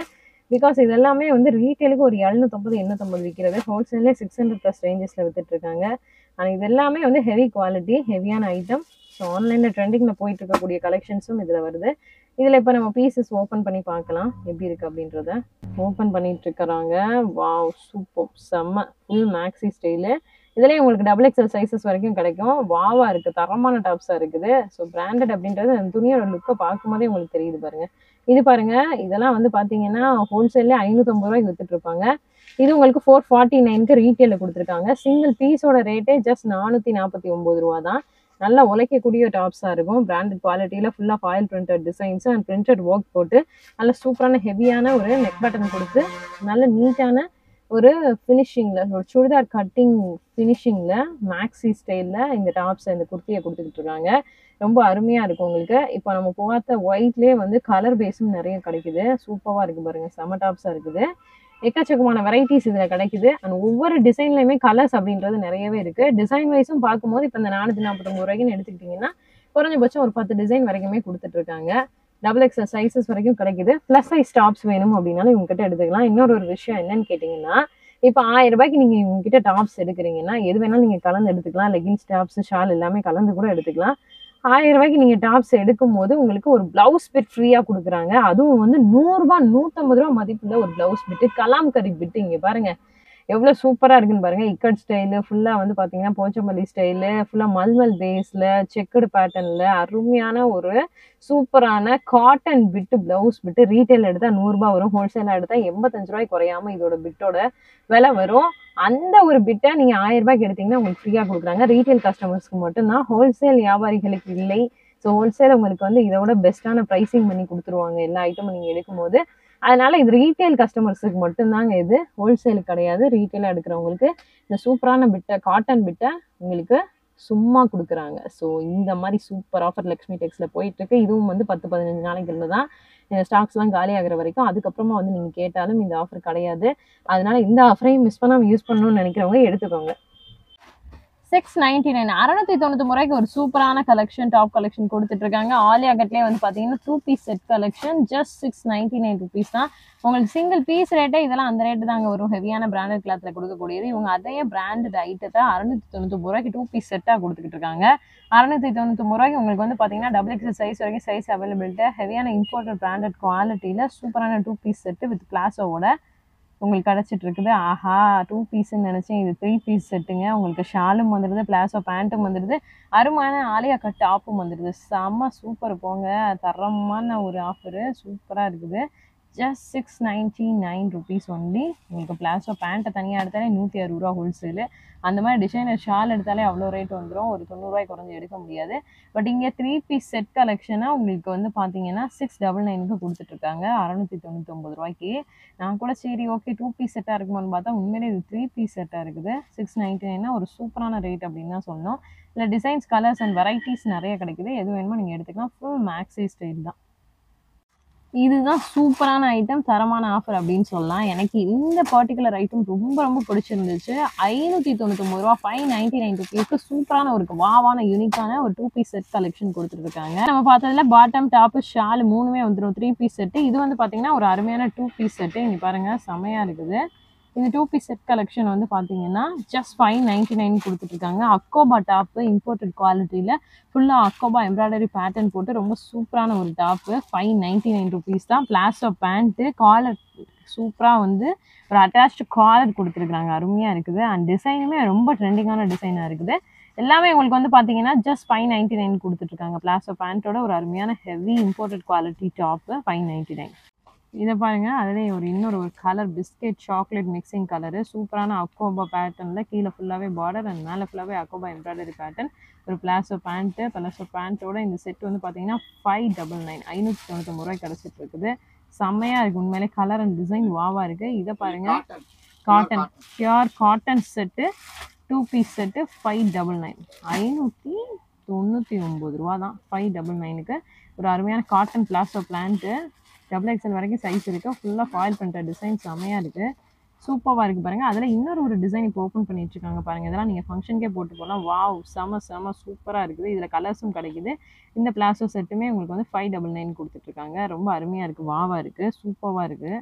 A: பிகாஸ் இது எல்லாமே வந்து ரீட்டைலுக்கு ஒரு எழுநூத்தொம்பது எண்ணூத்தொம்பது விற்கிறது ஹோல்சேல்லே சிக்ஸ் ஹண்ட்ரட் ப்ளஸ் ரேஞ்சஸில் வித்துட்டு இருக்காங்க ஆனால் இது எல்லாமே வந்து ஹெவி குவாலிட்டி ஹெவியான ஐட்டம் ஸோ ஆன்லைனில் ட்ரெண்டிங்கில் போயிட்டு இருக்கக்கூடிய கலெக்ஷன்ஸும் இதில் வருது இதில் இப்போ நம்ம பீசஸ் ஓப்பன் பண்ணி பார்க்கலாம் எப்படி இருக்குது அப்படின்றத ஓப்பன் பண்ணிட்டு இருக்கிறாங்க வாவ் சூப்பர் செம்ம ஃபுல் மேக்ஸி ஸ்டைலு இதுலேயே உங்களுக்கு டபுள் எக்ஸல் சைஸஸ் வரைக்கும் கிடைக்கும் வாவா இருக்குது தரமான டாப்ஸாக இருக்குது ஸோ பிராண்டட் அப்படின்றது அந்த துணியோட லுக்கை பார்க்கும்போதே உங்களுக்கு தெரியுது பாருங்க இது பாருங்க இதெல்லாம் வந்து பார்த்தீங்கன்னா ஹோல்சேல்லே ஐநூற்றம்பது ரூபாய்க்கு வித்துட்டு இருப்பாங்க இது உங்களுக்கு ஃபோர் ஃபார்ட்டி நைனுக்கு ரீட்டெயிலில் கொடுத்துருக்காங்க சிங்கிள் பீஸோட ரேட்டே ஜஸ்ட் நானூற்றி நாற்பத்தி ஒம்பது ரூபா தான் நல்லா உழைக்கக்கூடிய டாப்ஸாக இருக்கும் பிராண்டட் குவாலிட்டியில் ஃபுல்லாக foil printed designs and printed work போட்டு நல்ல சூப்பரான ஹெவியான ஒரு நெக் பட்டன் கொடுத்து நல்ல நீட்டான ஒரு ஃபினிஷிங்கில் ஒரு சுடிதார் கட்டிங் ஃபினிஷிங்கில் மேக்ஸி ஸ்டைலில் இந்த டாப்ஸ் இந்த குர்த்தியை கொடுத்துக்கிட்டு இருக்காங்க ரொம்ப அருமையாக இருக்கும் உங்களுக்கு இப்போ நம்ம பார்த்த ஒயிட்லேயே வந்து கலர் பேஸும் நிறைய கிடைக்குது சூப்பராக இருக்குது பாருங்கள் செம டாப்ஸாக இருக்குது எக்கச்சக்கமான வெரைட்டிஸ் இதில் கிடைக்குது அண்ட் ஒவ்வொரு டிசைன்லையுமே கலர்ஸ் அப்படின்றது நிறையவே இருக்குது டிசைன் வைஸும் பார்க்கும்போது இப்போ இந்த நானூற்றி நாற்பத்தொம்பது ரூபாய்க்குன்னு எடுத்துக்கிட்டிங்கன்னா குறைஞ்சபட்சம் ஒரு பத்து டிசைன் வரைக்குமே கொடுத்துட்ருக்காங்க டபுள் எக்ஸல் சைஸஸ் வரைக்கும் கிடைக்குது ப்ளஸ் சைஸ் டாப்ஸ் வேணும் அப்படின்னாலும் இவங்ககிட்ட எடுத்துக்கலாம் இன்னொரு ஒரு விஷயம் என்னன்னு கேட்டிங்கன்னா இப்போ ஆயிரம் ரூபாய்க்கு நீங்கள் இவங்ககிட்ட டாப்ஸ் எடுக்கிறீங்கன்னா எது வேணாலும் நீங்கள் கலந்து எடுத்துக்கலாம் லெகின்ஸ் டாப்ஸ் ஷால் எல்லாமே கலந்து கூட எடுத்துக்கலாம் ஆயிரம் ரூபாய்க்கு நீங்கள் டாப்ஸ் எடுக்கும் போது உங்களுக்கு ஒரு பிளவுஸ் பிட் ஃப்ரீயாக கொடுக்குறாங்க அதுவும் வந்து நூறுரூபா நூற்றம்பது ரூபா மதிப்புள்ள ஒரு பிளவுஸ் பிட்டு கலாம்கரி பிட்டு இங்கே பாருங்க எவ்வளோ சூப்பராக இருக்குன்னு பாருங்க இக்கட் ஸ்டைலு ஃபுல்லாக வந்து பார்த்தீங்கன்னா போச்சம்பள்ளி ஸ்டைலு ஃபுல்லாக மல்மல் பேஸில் செக்குடு பேட்டர்னில் அருமையான ஒரு சூப்பரான cotton bit blouse bit retail எடுத்தால் நூறுரூபா வரும் ஹோல்சேலாக எடுத்தால் எண்பத்தஞ்சு ரூபாய் குறையாம இதோட பிட்டோட விலை வரும் அந்த ஒரு பிட்டை நீங்கள் ஆயிரம் ரூபாய்க்கு எடுத்தீங்கன்னா உங்களுக்கு ஃப்ரீயாக கொடுக்குறாங்க ரீட்டைல் கஸ்டமர்ஸ்க்கு மட்டும்தான் ஹோல்சேல் வியாபாரிகளுக்கு இல்லை ஸோ ஹோல்சேல் உங்களுக்கு வந்து இதோட பெஸ்ட்டான ப்ரைஸிங் பண்ணி கொடுத்துருவாங்க எல்லா ஐட்டமும் நீங்கள் எடுக்கும்போது அதனால இது ரீட்டைல் கஸ்டமர்ஸுக்கு மட்டும்தாங்க இது ஹோல்சேலுக்கு கிடையாது ரீட்டைலாக எடுக்கிறவங்களுக்கு இந்த சூப்பரான பிட்டை காட்டன் பிட்டை உங்களுக்கு சும்மா கொடுக்குறாங்க ஸோ இந்த மாதிரி சூப்பர் ஆஃபர் லக்ஷ்மி டெக்ஸில் போயிட்டுருக்கு இதுவும் வந்து பத்து பதினஞ்சு நாளைக்குள்ள தான் இந்த ஸ்டாக்ஸ்லாம் காலி ஆகிற வரைக்கும் அதுக்கப்புறமா வந்து நீங்கள் கேட்டாலும் இந்த ஆஃபர் கிடையாது அதனால இந்த ஆஃபரையும் மிஸ் பண்ணாமல் யூஸ் பண்ணணும்னு நினைக்கிறவங்க எடுத்துக்கோங்க சிக்ஸ் நைன்டி நைன் அறுநூத்தி தொண்ணூத்தி முறைக்கு ஒரு சூப்பரான கலெக்ஷன் டாப் கலெக்ஷன் கொடுத்துட்டு இருக்காங்க ஆலியா கட்லேயே வந்து பார்த்தீங்கன்னா two piece set collection just six ninety nine rupees தான் உங்களுக்கு சிங்கிள் பீஸ் ரேட்டே இதெல்லாம் அந்த ரேட்டு தாங்க வரும் ஹெவியான பிராண்டட் கிளாத்தில் கொடுக்கக்கூடியது இவங்க அதே பிராண்டட் ஐட்டத்தை அறுநூத்தி தொண்ணூத்தி ரூபாய்க்கு டூ பீஸ் செட்டாக கொடுத்துக்கிட்டு இருக்காங்க அறுநூத்தி தொண்ணூத்தி ரூபாய்க்கு உங்களுக்கு வந்து பார்த்தீங்கன்னா டபுள் எக்ஸல் சைஸ் வரைக்கும் சைஸ் அவைலபிலிட்டி ஹெவியான இம்போர்ட்டட் பிராண்டட் குவாலிட்டியில் சூப்பரான டூ பீஸ் செட்டு வித் பிளாஸோட உங்களுக்கு கிடச்சிட்டு இருக்குது ஆஹா டூ பீஸ்ன்னு நினச்சேன் இது த்ரீ பீஸ் செட்டுங்க உங்களுக்கு ஷாலும் வந்துடுது பிளாஸோ பேண்ட்டும் வந்துடுது அருமையான ஆலியா கட் டாப்பும் வந்துடுது செம்ம சூப்பர் போங்க தரமான ஒரு ஆஃபரு சூப்பராக இருக்குது just six ninety nine rupees only உங்களுக்கு பிளாஸோ பேண்ட்டை தனியாக எடுத்தாலே நூற்றி அறுபது ரூபா ஹோல்சேலு அந்த மாதிரி டிசைனர் ஷால் எடுத்தாலே அவ்வளோ ரேட் வந்துடும் ஒரு தொண்ணூறுரூவாய் குறைஞ்சி எடுக்க முடியாது பட் இங்கே த்ரீ பீஸ் செட் கலெக்ஷனாக உங்களுக்கு வந்து பார்த்தீங்கன்னா சிக்ஸ் டபுள் நைனுக்கு கொடுத்துட்ருக்காங்க அறநூற்றி தொண்ணூத்தொம்பது ரூபாய்க்கு நான் கூட சரி ஓகே டூ பீஸ் செட்டாக இருக்குமான்னு பார்த்தா உண்மையிலே இது த்ரீ பீஸ் செட்டாக இருக்குது சிக்ஸ் நைன்டி நைனா ஒரு சூப்பரான ரேட் அப்படின்னு தான் சொல்லணும் இல்லை டிசைன்ஸ் கலர்ஸ் அண்ட் வெரைட்டிஸ் நிறைய கிடைக்குது எது வேணுமோ நீங்கள் எடுத்துக்கலாம் ஃபுல் மேக்ஸி ஸ்டைல் தான் இதுதான் சூப்பரான ஐட்டம் தரமான ஆஃபர் அப்படின்னு சொல்லலாம் எனக்கு இந்த பர்டிகுலர் ஐட்டம் ரொம்ப ரொம்ப பிடிச்சிருந்துச்சு ஐநூற்றி தொண்ணூத்தொம்பது ரூபா ஃபைவ் நைன்டி நைன் ருபீஸ்க்கு சூப்பரான ஒரு வாவான யூனிக்கான ஒரு டூ பீஸ் செட் கலெக்ஷன் கொடுத்துருக்காங்க நம்ம பார்த்ததுல பாட்டம் டாப்பு ஷால் மூணுமே வந்துடும் த்ரீ பீஸ் செட்டு இது வந்து பார்த்தீங்கன்னா ஒரு அருமையான டூ பீஸ் செட்டு இங்கே பாருங்க செமையாக இருக்குது இந்த டூ பீஸ் செட் கலெக்ஷன் வந்து பார்த்தீங்கன்னா ஜஸ்ட் ஃபைவ் நைன்டி நைன் கொடுத்துட்ருக்காங்க அக்கோபா டாப்பு இம்போர்ட்டட் குவாலிட்டியில் ஃபுல்லாக அக்கோபா எம்ப்ராய்டரி பேட்டர்ன் போட்டு ரொம்ப சூப்பரான ஒரு top five ninety nine rupees தான் பிளாஸ்டோ பேண்ட்டு காலர் சூப்பராக வந்து ஒரு அட்டாச்டு காலர் கொடுத்துருக்குறாங்க அருமையாக இருக்குது அண்ட் டிசைனுமே ரொம்ப ட்ரெண்டிங்கான டிசைனாக இருக்குது எல்லாமே உங்களுக்கு வந்து பார்த்தீங்கன்னா ஜஸ்ட் ஃபைவ் நைன்டி நைன் கொடுத்துட்ருக்காங்க பிளாஸ்டோ பேண்ட்டோட ஒரு அருமையான heavy imported quality top five ninety nine இதை பாருங்க அதிலே ஒரு இன்னொரு ஒரு colour biscuit chocolate mixing colour சூப்பரான அக்கோபா பேட்டர்னில் கீழே ஃபுல்லாகவே பார்டர் அண்ட் மேலே ஃபுல்லாகவே அக்கோபா எம்ப்ராய்டரி பேட்டர்ன் ஒரு பிளாஸோ பேண்ட்டு பிளாஸோ பேண்ட்டோட இந்த செட் வந்து பார்த்தீங்கன்னா ஃபைவ் டபுள் நைன் ஐநூற்றி தொண்ணூத்தொம்பது ரூபாய் கிடச்சிட்டு இருக்குது செம்மையாக இருக்குது உண்மையிலே கலர் அண்ட் டிசைன் வாவாக இருக்குது இதை பாருங்க cotton pure cotton set two piece set five double nine ஐநூற்றி தொண்ணூற்றி ஒம்பது ரூபா தான் ஃபைவ் டபுள் நைனுக்கு ஒரு அருமையான காட்டன் பிளாஸ்டோ பிளான்ட்டு டபுள் எக்ஸல் வரைக்கும் சைஸ் இருக்குது ஃபுல்லாக ஃபாயில் பண்ணுற டிசைன் செம்மையாக இருக்குது சூப்பராக இருக்குது பாருங்கள் அதில் இன்னொரு ஒரு டிசைன் இப்போ ஓப்பன் பண்ணி வச்சுருக்காங்க பாருங்கள் இதெல்லாம் நீங்கள் ஃபங்க்ஷனுக்கே போட்டு போகலாம் வாவ் செம செம சூப்பராக இருக்குது இதில் கலர்ஸும் கிடைக்குது இந்த பிளாஸோ செட்டுமே உங்களுக்கு வந்து ஃபைவ் டபுள் நைன் கொடுத்துட்ருக்காங்க ரொம்ப அருமையாக இருக்குது வாவாக இருக்குது சூப்பராக இருக்குது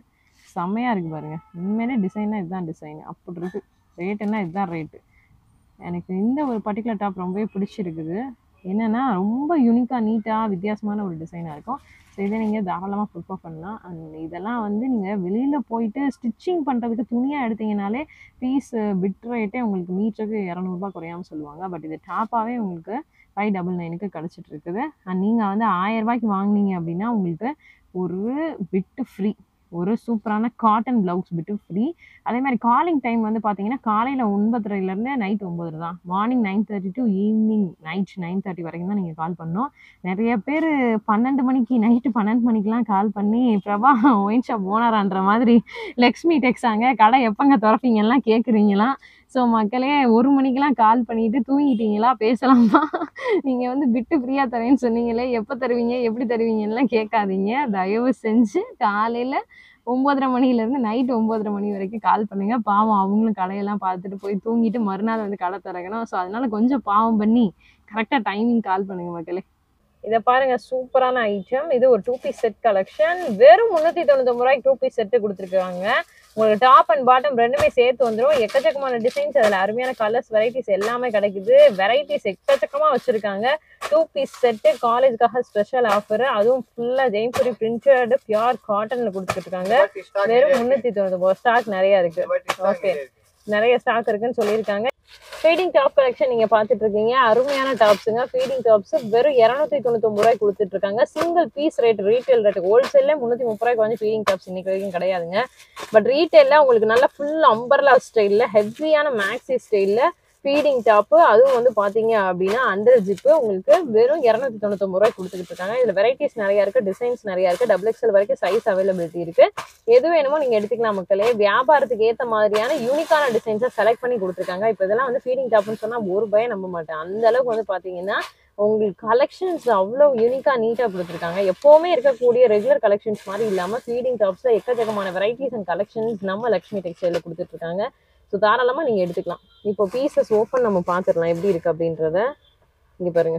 A: செம்மையாக இருக்குது பாருங்க உண்மையிலே டிசைனா இதுதான் டிசைன் அப்படி இருக்கு ரேட்டுன்னா இதுதான் ரேட்டு எனக்கு இந்த ஒரு பர்டிகுலர் டாப் ரொம்பவே பிடிச்சிருக்குது என்னன்னா ரொம்ப யூனிக்காக நீட்டாக வித்தியாசமான ஒரு டிசைனாக இருக்கும் ஸோ இதை நீங்கள் தாராளமாக ப்ரிஃபர் பண்ணலாம் அண்ட் இதெல்லாம் வந்து நீங்கள் வெளியில் போயிட்டு ஸ்டிச்சிங் பண்ணுறதுக்கு துணியாக எடுத்தீங்கனாலே பீஸ் பிட் ரேட்டே உங்களுக்கு மீட்டருக்கு இரநூறுபா குறையாம சொல்லுவாங்க பட் இது டாப்பாகவே உங்களுக்கு ஃபைவ் டபுள் நைனுக்கு கிடச்சிட்டு இருக்குது அண்ட் நீங்கள் வந்து ஆயிரம் ரூபாய்க்கு வாங்குனீங்க அப்படின்னா உங்களுக்கு ஒரு பிட்டு ஃப்ரீ ஒரு சூப்பரான காட்டன் ப்ளவுஸ் பிட்டு ஃப்ரீ அதே மாதிரி காலிங் டைம் வந்து பார்த்தீங்கன்னா காலையில் ஒன்பதுலேருந்து நைட் ஒம்பது தான் morning nine thirty to evening night nine thirty வரைக்கும் தான் நீங்கள் கால் பண்ணணும் நிறைய பேர் பன்னெண்டு மணிக்கு நைட்டு பன்னெண்டு மணிக்கெலாம் கால் பண்ணி பிரபா ஒயின் ஷாப் ஓனரான்ற மாதிரி லக்ஷ்மி டெக்ஸாங்க கடை எப்போங்க திறப்பீங்கலாம் கேட்குறீங்களாம் ஸோ மக்களே ஒரு மணிக்கெலாம் கால் பண்ணிட்டு தூங்கிட்டீங்களா பேசலாமா நீங்கள் வந்து பிட்டு ஃப்ரீயாக தரேன்னு சொன்னீங்களே எப்போ தருவீங்க எப்படி தருவீங்கலாம் கேட்காதீங்க தயவு செஞ்சு காலையில் ஒம்பதரை மணிலேருந்து நைட் ஒம்பதரை மணி வரைக்கும் கால் பண்ணுங்க பாவம் அவங்களும் கடையெல்லாம் பார்த்துட்டு போய் தூங்கிட்டு மறுநாள் வந்து கடை திறக்கணும் ஸோ அதனால கொஞ்சம் பாவம் பண்ணி கரெக்டாக டைமிங் கால் பண்ணுங்க மக்களே இதை பாருங்க சூப்பரான ஐட்டம் இது ஒரு டூ பீஸ் செட் கலெக்ஷன் வெறும் முந்நூற்றி தொண்ணூத்தொம்பது ரூபாய்க்கு டூ பீஸ் செட்டு கொடுத்துருக்காங்க உங்களுக்கு டாப் அண்ட் பாட்டம் ரெண்டுமே சேர்த்து வந்துடும் எக்கச்சக்கமான டிசைன்ஸ் அதில் அருமையான கலர்ஸ் வெரைட்டிஸ் எல்லாமே கிடைக்குது வெரைட்டிஸ் எக்கச்சக்கமாக வச்சுருக்காங்க டூ பீஸ் செட்டு காலேஜ்க்காக ஸ்பெஷல் ஆஃபர் அதுவும் ஃபுல்லாக ஜெயின்புரி பிரிண்டட் பியூர் காட்டனில் கொடுத்துட்டு இருக்காங்க வெறும் முந்நூற்றி தொண்ணூத்தொம்பது ஸ்டாக் நிறைய இருக்கு Okay. நிறைய ஸ்டாக் இருக்குன்னு சொல்லியிருக்காங்க ஃபீடிங் டாப் கலெக்ஷன் நீங்க பாத்துட்டு இருக்கீங்க அருமையான டாப்ஸுங்க ஃபீடிங் டாப்ஸ் வெறும் இரநூத்தி தொண்ணூத்தொம்பது ரூபாய் கொடுத்துட்டு இருக்காங்க single piece rate retail rate ஹோல்சேல்ல முந்நூத்தி முப்பது ரூபாய்க்கு வந்து ஃபீடிங் டாப்ஸ் இன்னைக்கு வரைக்கும் கிடையாதுங்க பட் ரீட்டைல்ல உங்களுக்கு நல்ல ஃபுல் அம்பர்லா ஸ்டைல்ல ஹெவியான மேக்ஸி ஸ்டைல்ல ஃபீடிங் டாப்பு அதுவும் வந்து பாத்தீங்க அப்படின்னா அண்டர் ஜிப்பு உங்களுக்கு வெறும் இரநூத்தி தொண்ணூத்தொம்பது ரூபாய் கொடுத்துட்டு இருக்காங்க இதுல வெரைட்டிஸ் நிறைய இருக்கு டிசைன்ஸ் நிறைய இருக்கு டபுள் எக்ஸ்எல் வரைக்கும் சைஸ் அவைலபிலிட்டி இருக்கு எது வேணுமோ நீங்க எடுத்துக்கலாம் மக்களே வியாபாரத்துக்கு ஏத்த மாதிரியான யூனிக்கான டிசைன்ஸை செலக்ட் பண்ணி கொடுத்துருக்காங்க இப்போ இதெல்லாம் வந்து ஃபீடிங் டாப்னு சொன்னா ஒரு பயம் நம்ப மாட்டேன் அந்த அளவுக்கு வந்து பாத்தீங்கன்னா உங்களுக்கு கலெக்ஷன்ஸ் அவ்வளோ யூனிக்கா நீட்டா கொடுத்துருக்காங்க எப்பவுமே இருக்கக்கூடிய ரெகுலர் கலெக்ஷன்ஸ் மாதிரி இல்லாம ஃபீடிங் டாப்ஸ்ல எக்கச்சக்கமான வெரைட்டிஸ் அண்ட் கலெக்ஷன்ஸ் நம்ம லக்ஷ்மி டெக்ஸ்டைல கொடுத்துட்டு இருக்காங்க ஸோ தாராளமா நீங்க எடுத்துக்கலாம் இப்போ பீசஸ் ஓப்பன் நம்ம பார்த்துடலாம் எப்படி இருக்கு அப்படின்றத இங்க பாருங்க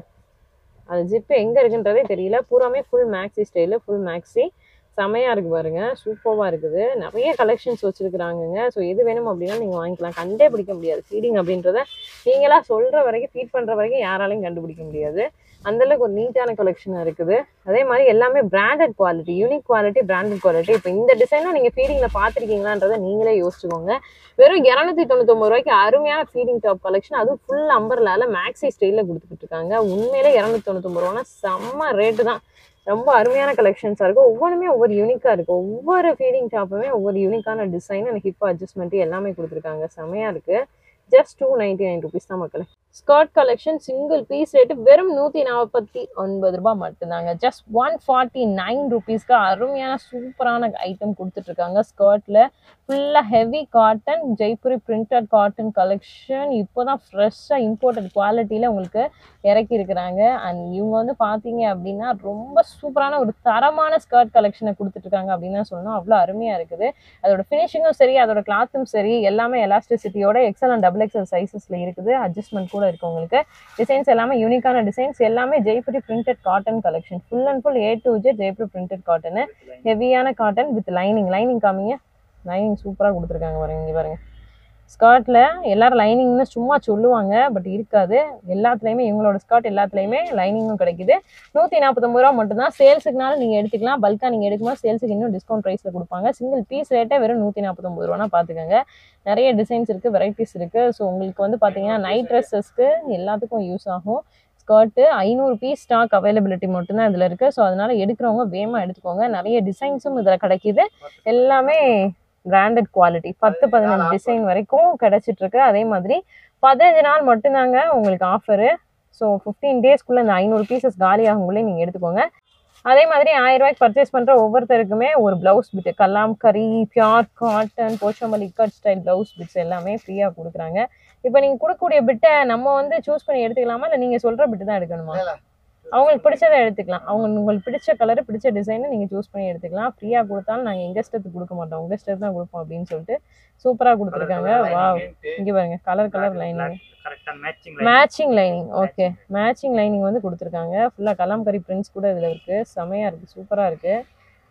A: அது ஜிப்பு எங்க இருக்குன்றதே தெரியல பூராமே full maxi style full maxi செமையா இருக்கு பாருங்க சூப்பராக இருக்குது நிறைய கலெக்ஷன்ஸ் வச்சிருக்கிறாங்கங்க ஸோ எது வேணும் அப்படின்னா நீங்க வாங்கிக்கலாம் கண்டே பிடிக்க முடியாது ஃபீடிங் அப்படின்றத நீங்களா சொல்ற வரைக்கும் ஃபீட் பண்ற வரைக்கும் யாராலையும் கண்டுபிடிக்க முடியாது அந்த அளவுக்கு ஒரு நீட்டான கலெக்ஷன் இருக்குது அதே மாதிரி எல்லாமே branded quality unique quality branded quality இப்போ இந்த டிசைன்லாம் நீங்க ஃபீடிங்ல பார்த்துருக்கீங்களான்றதை நீங்களே யோசிச்சுக்கோங்க வெறும் இரநூத்தி தொண்ணூத்தொம்பது ரூபாய்க்கு அருமையான ஃபீடிங் டாப் கலெக்ஷன் அதுவும் ஃபுல் அம்பர்லால மேக்ஸி ஸ்டைலில் கொடுத்துக்கிட்டு இருக்காங்க உண்மையிலே இரநூத்தி தொண்ணூத்தொம்பது ரூபானா செம்ம ரேட்டு தான் ரொம்ப அருமையான கலெக்ஷன்ஸாக இருக்கும் ஒவ்வொன்றுமே ஒவ்வொரு யூனிக்காக இருக்கும் ஒவ்வொரு ஃபீடிங் டாப்புமே ஒவ்வொரு யூனிக்கான டிசைன் அண்ட் ஹிப் அட்ஜஸ்ட்மெண்ட் எல்லாமே கொடுத்துருக்காங்க செமையா இருக்கு just two ninety nine rupees தான் மக்களே skirt collection single piece rate வெறும் நூற்றி நாற்பத்தி ஒன்பது ரூபாய் மட்டும்தாங்க ஜஸ்ட் ஒன் ஃபார்ட்டி நைன் ருபீஸ்க்கு அருமையான சூப்பரான ஐட்டம் கொடுத்துட்ருக்காங்க ஸ்கர்ட்டில் ஃபுல்லாக heavy cotton Jaipuri printed cotton collection இப்போ தான் ஃப்ரெஷ்ஷாக இம்போர்ட்டட் குவாலிட்டியில் உங்களுக்கு இறக்கி இருக்கிறாங்க அண்ட் இவங்க வந்து பார்த்தீங்க அப்படின்னா ரொம்ப சூப்பரான ஒரு தரமான ஸ்கர்ட் கலெக்ஷனை கொடுத்துட்ருக்காங்க அப்படின்னு தான் சொல்லணும் அவ்வளோ அருமையாக இருக்குது அதோட ஃபினிஷிங்கும் சரி அதோட கிளாத்தும் சரி எல்லாமே எலாஸ்டிசிட்டியோட எக்ஸல் அண்ட் டபுள் எக்ஸல் சைஸஸில் இருக்குது அட்ஜஸ்ட்மெண்ட் கூட இருக்கு உங்களுக்கு டிசைன்ஸ் எல்லாமே யூனிக்கான டிசைன்ஸ் எல்லாமே Jaipuri printed cotton collection full and full A to Z Jaipuri printed cotton ஹெவியான காட்டன் வித் லைனிங் லைனிங் காமிங்க லைனிங் சூப்பராக கொடுத்துருக்காங்க பாருங்க இங்கே பாருங்க ஸ்கர்ட்டில் எல்லாரும் லைனிங்னு சும்மா சொல்லுவாங்க பட் இருக்காது எல்லாத்துலேயுமே இவங்களோட ஸ்கர்ட் எல்லாத்துலேயுமே லைனிங்கும் கிடைக்குது நூற்றி நாற்பத்தொம்பது ரூபா மட்டும்தான் சேல்ஸுக்குனாலும் நீங்கள் எடுத்துக்கலாம் பல்காக நீங்கள் எடுக்கும்போது சேல்ஸுக்கு இன்னும் டிஸ்கவுண்ட் ப்ரைஸில் கொடுப்பாங்க சிங்கிள் பீஸ் ரேட்டே வெறும் நூற்றி நாற்பத்தொம்பது ரூபானா பார்த்துக்கோங்க நிறைய டிசைன்ஸ் இருக்குது வெரைட்டிஸ் இருக்குது ஸோ உங்களுக்கு வந்து பார்த்தீங்கன்னா நைட் ட்ரெஸ்ஸஸ்க்கு எல்லாத்துக்கும் யூஸ் ஆகும் ஸ்கர்ட்டு ஐநூறு பீஸ் ஸ்டாக் அவைலபிலிட்டி மட்டும்தான் இதில் இருக்குது ஸோ அதனால் எடுக்கிறவங்க வேகமாக எடுத்துக்கோங்க நிறைய டிசைன்ஸும் இதில் கிடைக்கிது எல்லாமே பிராண்டட் குவாலிட்டி பத்து பதினஞ்சு டிசைன் வரைக்கும் கிடைச்சிட்டு இருக்கு அதே மாதிரி பதினஞ்சு நாள் மட்டும்தாங்க உங்களுக்கு ஆஃபரு ஸோ ஃபிஃப்டீன் டேஸ்க்குள்ளே இந்த ஐநூறு பீசஸ் காலி ஆகுங்களே நீங்கள் எடுத்துக்கோங்க அதே மாதிரி ஆயிரம் ரூபாய்க்கு பர்ச்சேஸ் பண்ணுற ஒவ்வொருத்தருக்குமே ஒரு blouse bit Kalamkari pure cotton Pochampally cut style blouse bits எல்லாமே ஃப்ரீயாக கொடுக்குறாங்க இப்போ நீங்கள் கொடுக்கக்கூடிய பிட்டை நம்ம வந்து சூஸ் பண்ணி எடுத்துக்கலாமா இல்லை நீங்கள் சொல்கிற பிட்டு தான் எடுக்கணுமா அவங்களுக்கு பிடிச்சதை எடுத்துக்கலாம் அவங்க உங்களுக்கு பிடிச்ச கலர் பிடிச்ச டிசைனை நீங்கள் சூஸ் பண்ணி எடுத்துக்கலாம் ஃப்ரீயாக கொடுத்தாலும் நாங்கள் எங்கள் இஷ்டத்துக்கு கொடுக்க மாட்டோம் உங்கள் இஷ்டத்துக்கு தான் கொடுப்போம் அப்படின்னு சொல்லிட்டு சூப்பராக கொடுத்துருக்காங்க வா இங்கே பாருங்க கலர் கலர் லைனிங்
B: கரெக்டா matching
A: matching lining okay matching lining வந்து கொடுத்துருக்காங்க ஃபுல்லாக கலாம்கரி பிரிண்ட்ஸ் கூட இதில் இருக்குது செமையாக இருக்குது சூப்பராக இருக்குது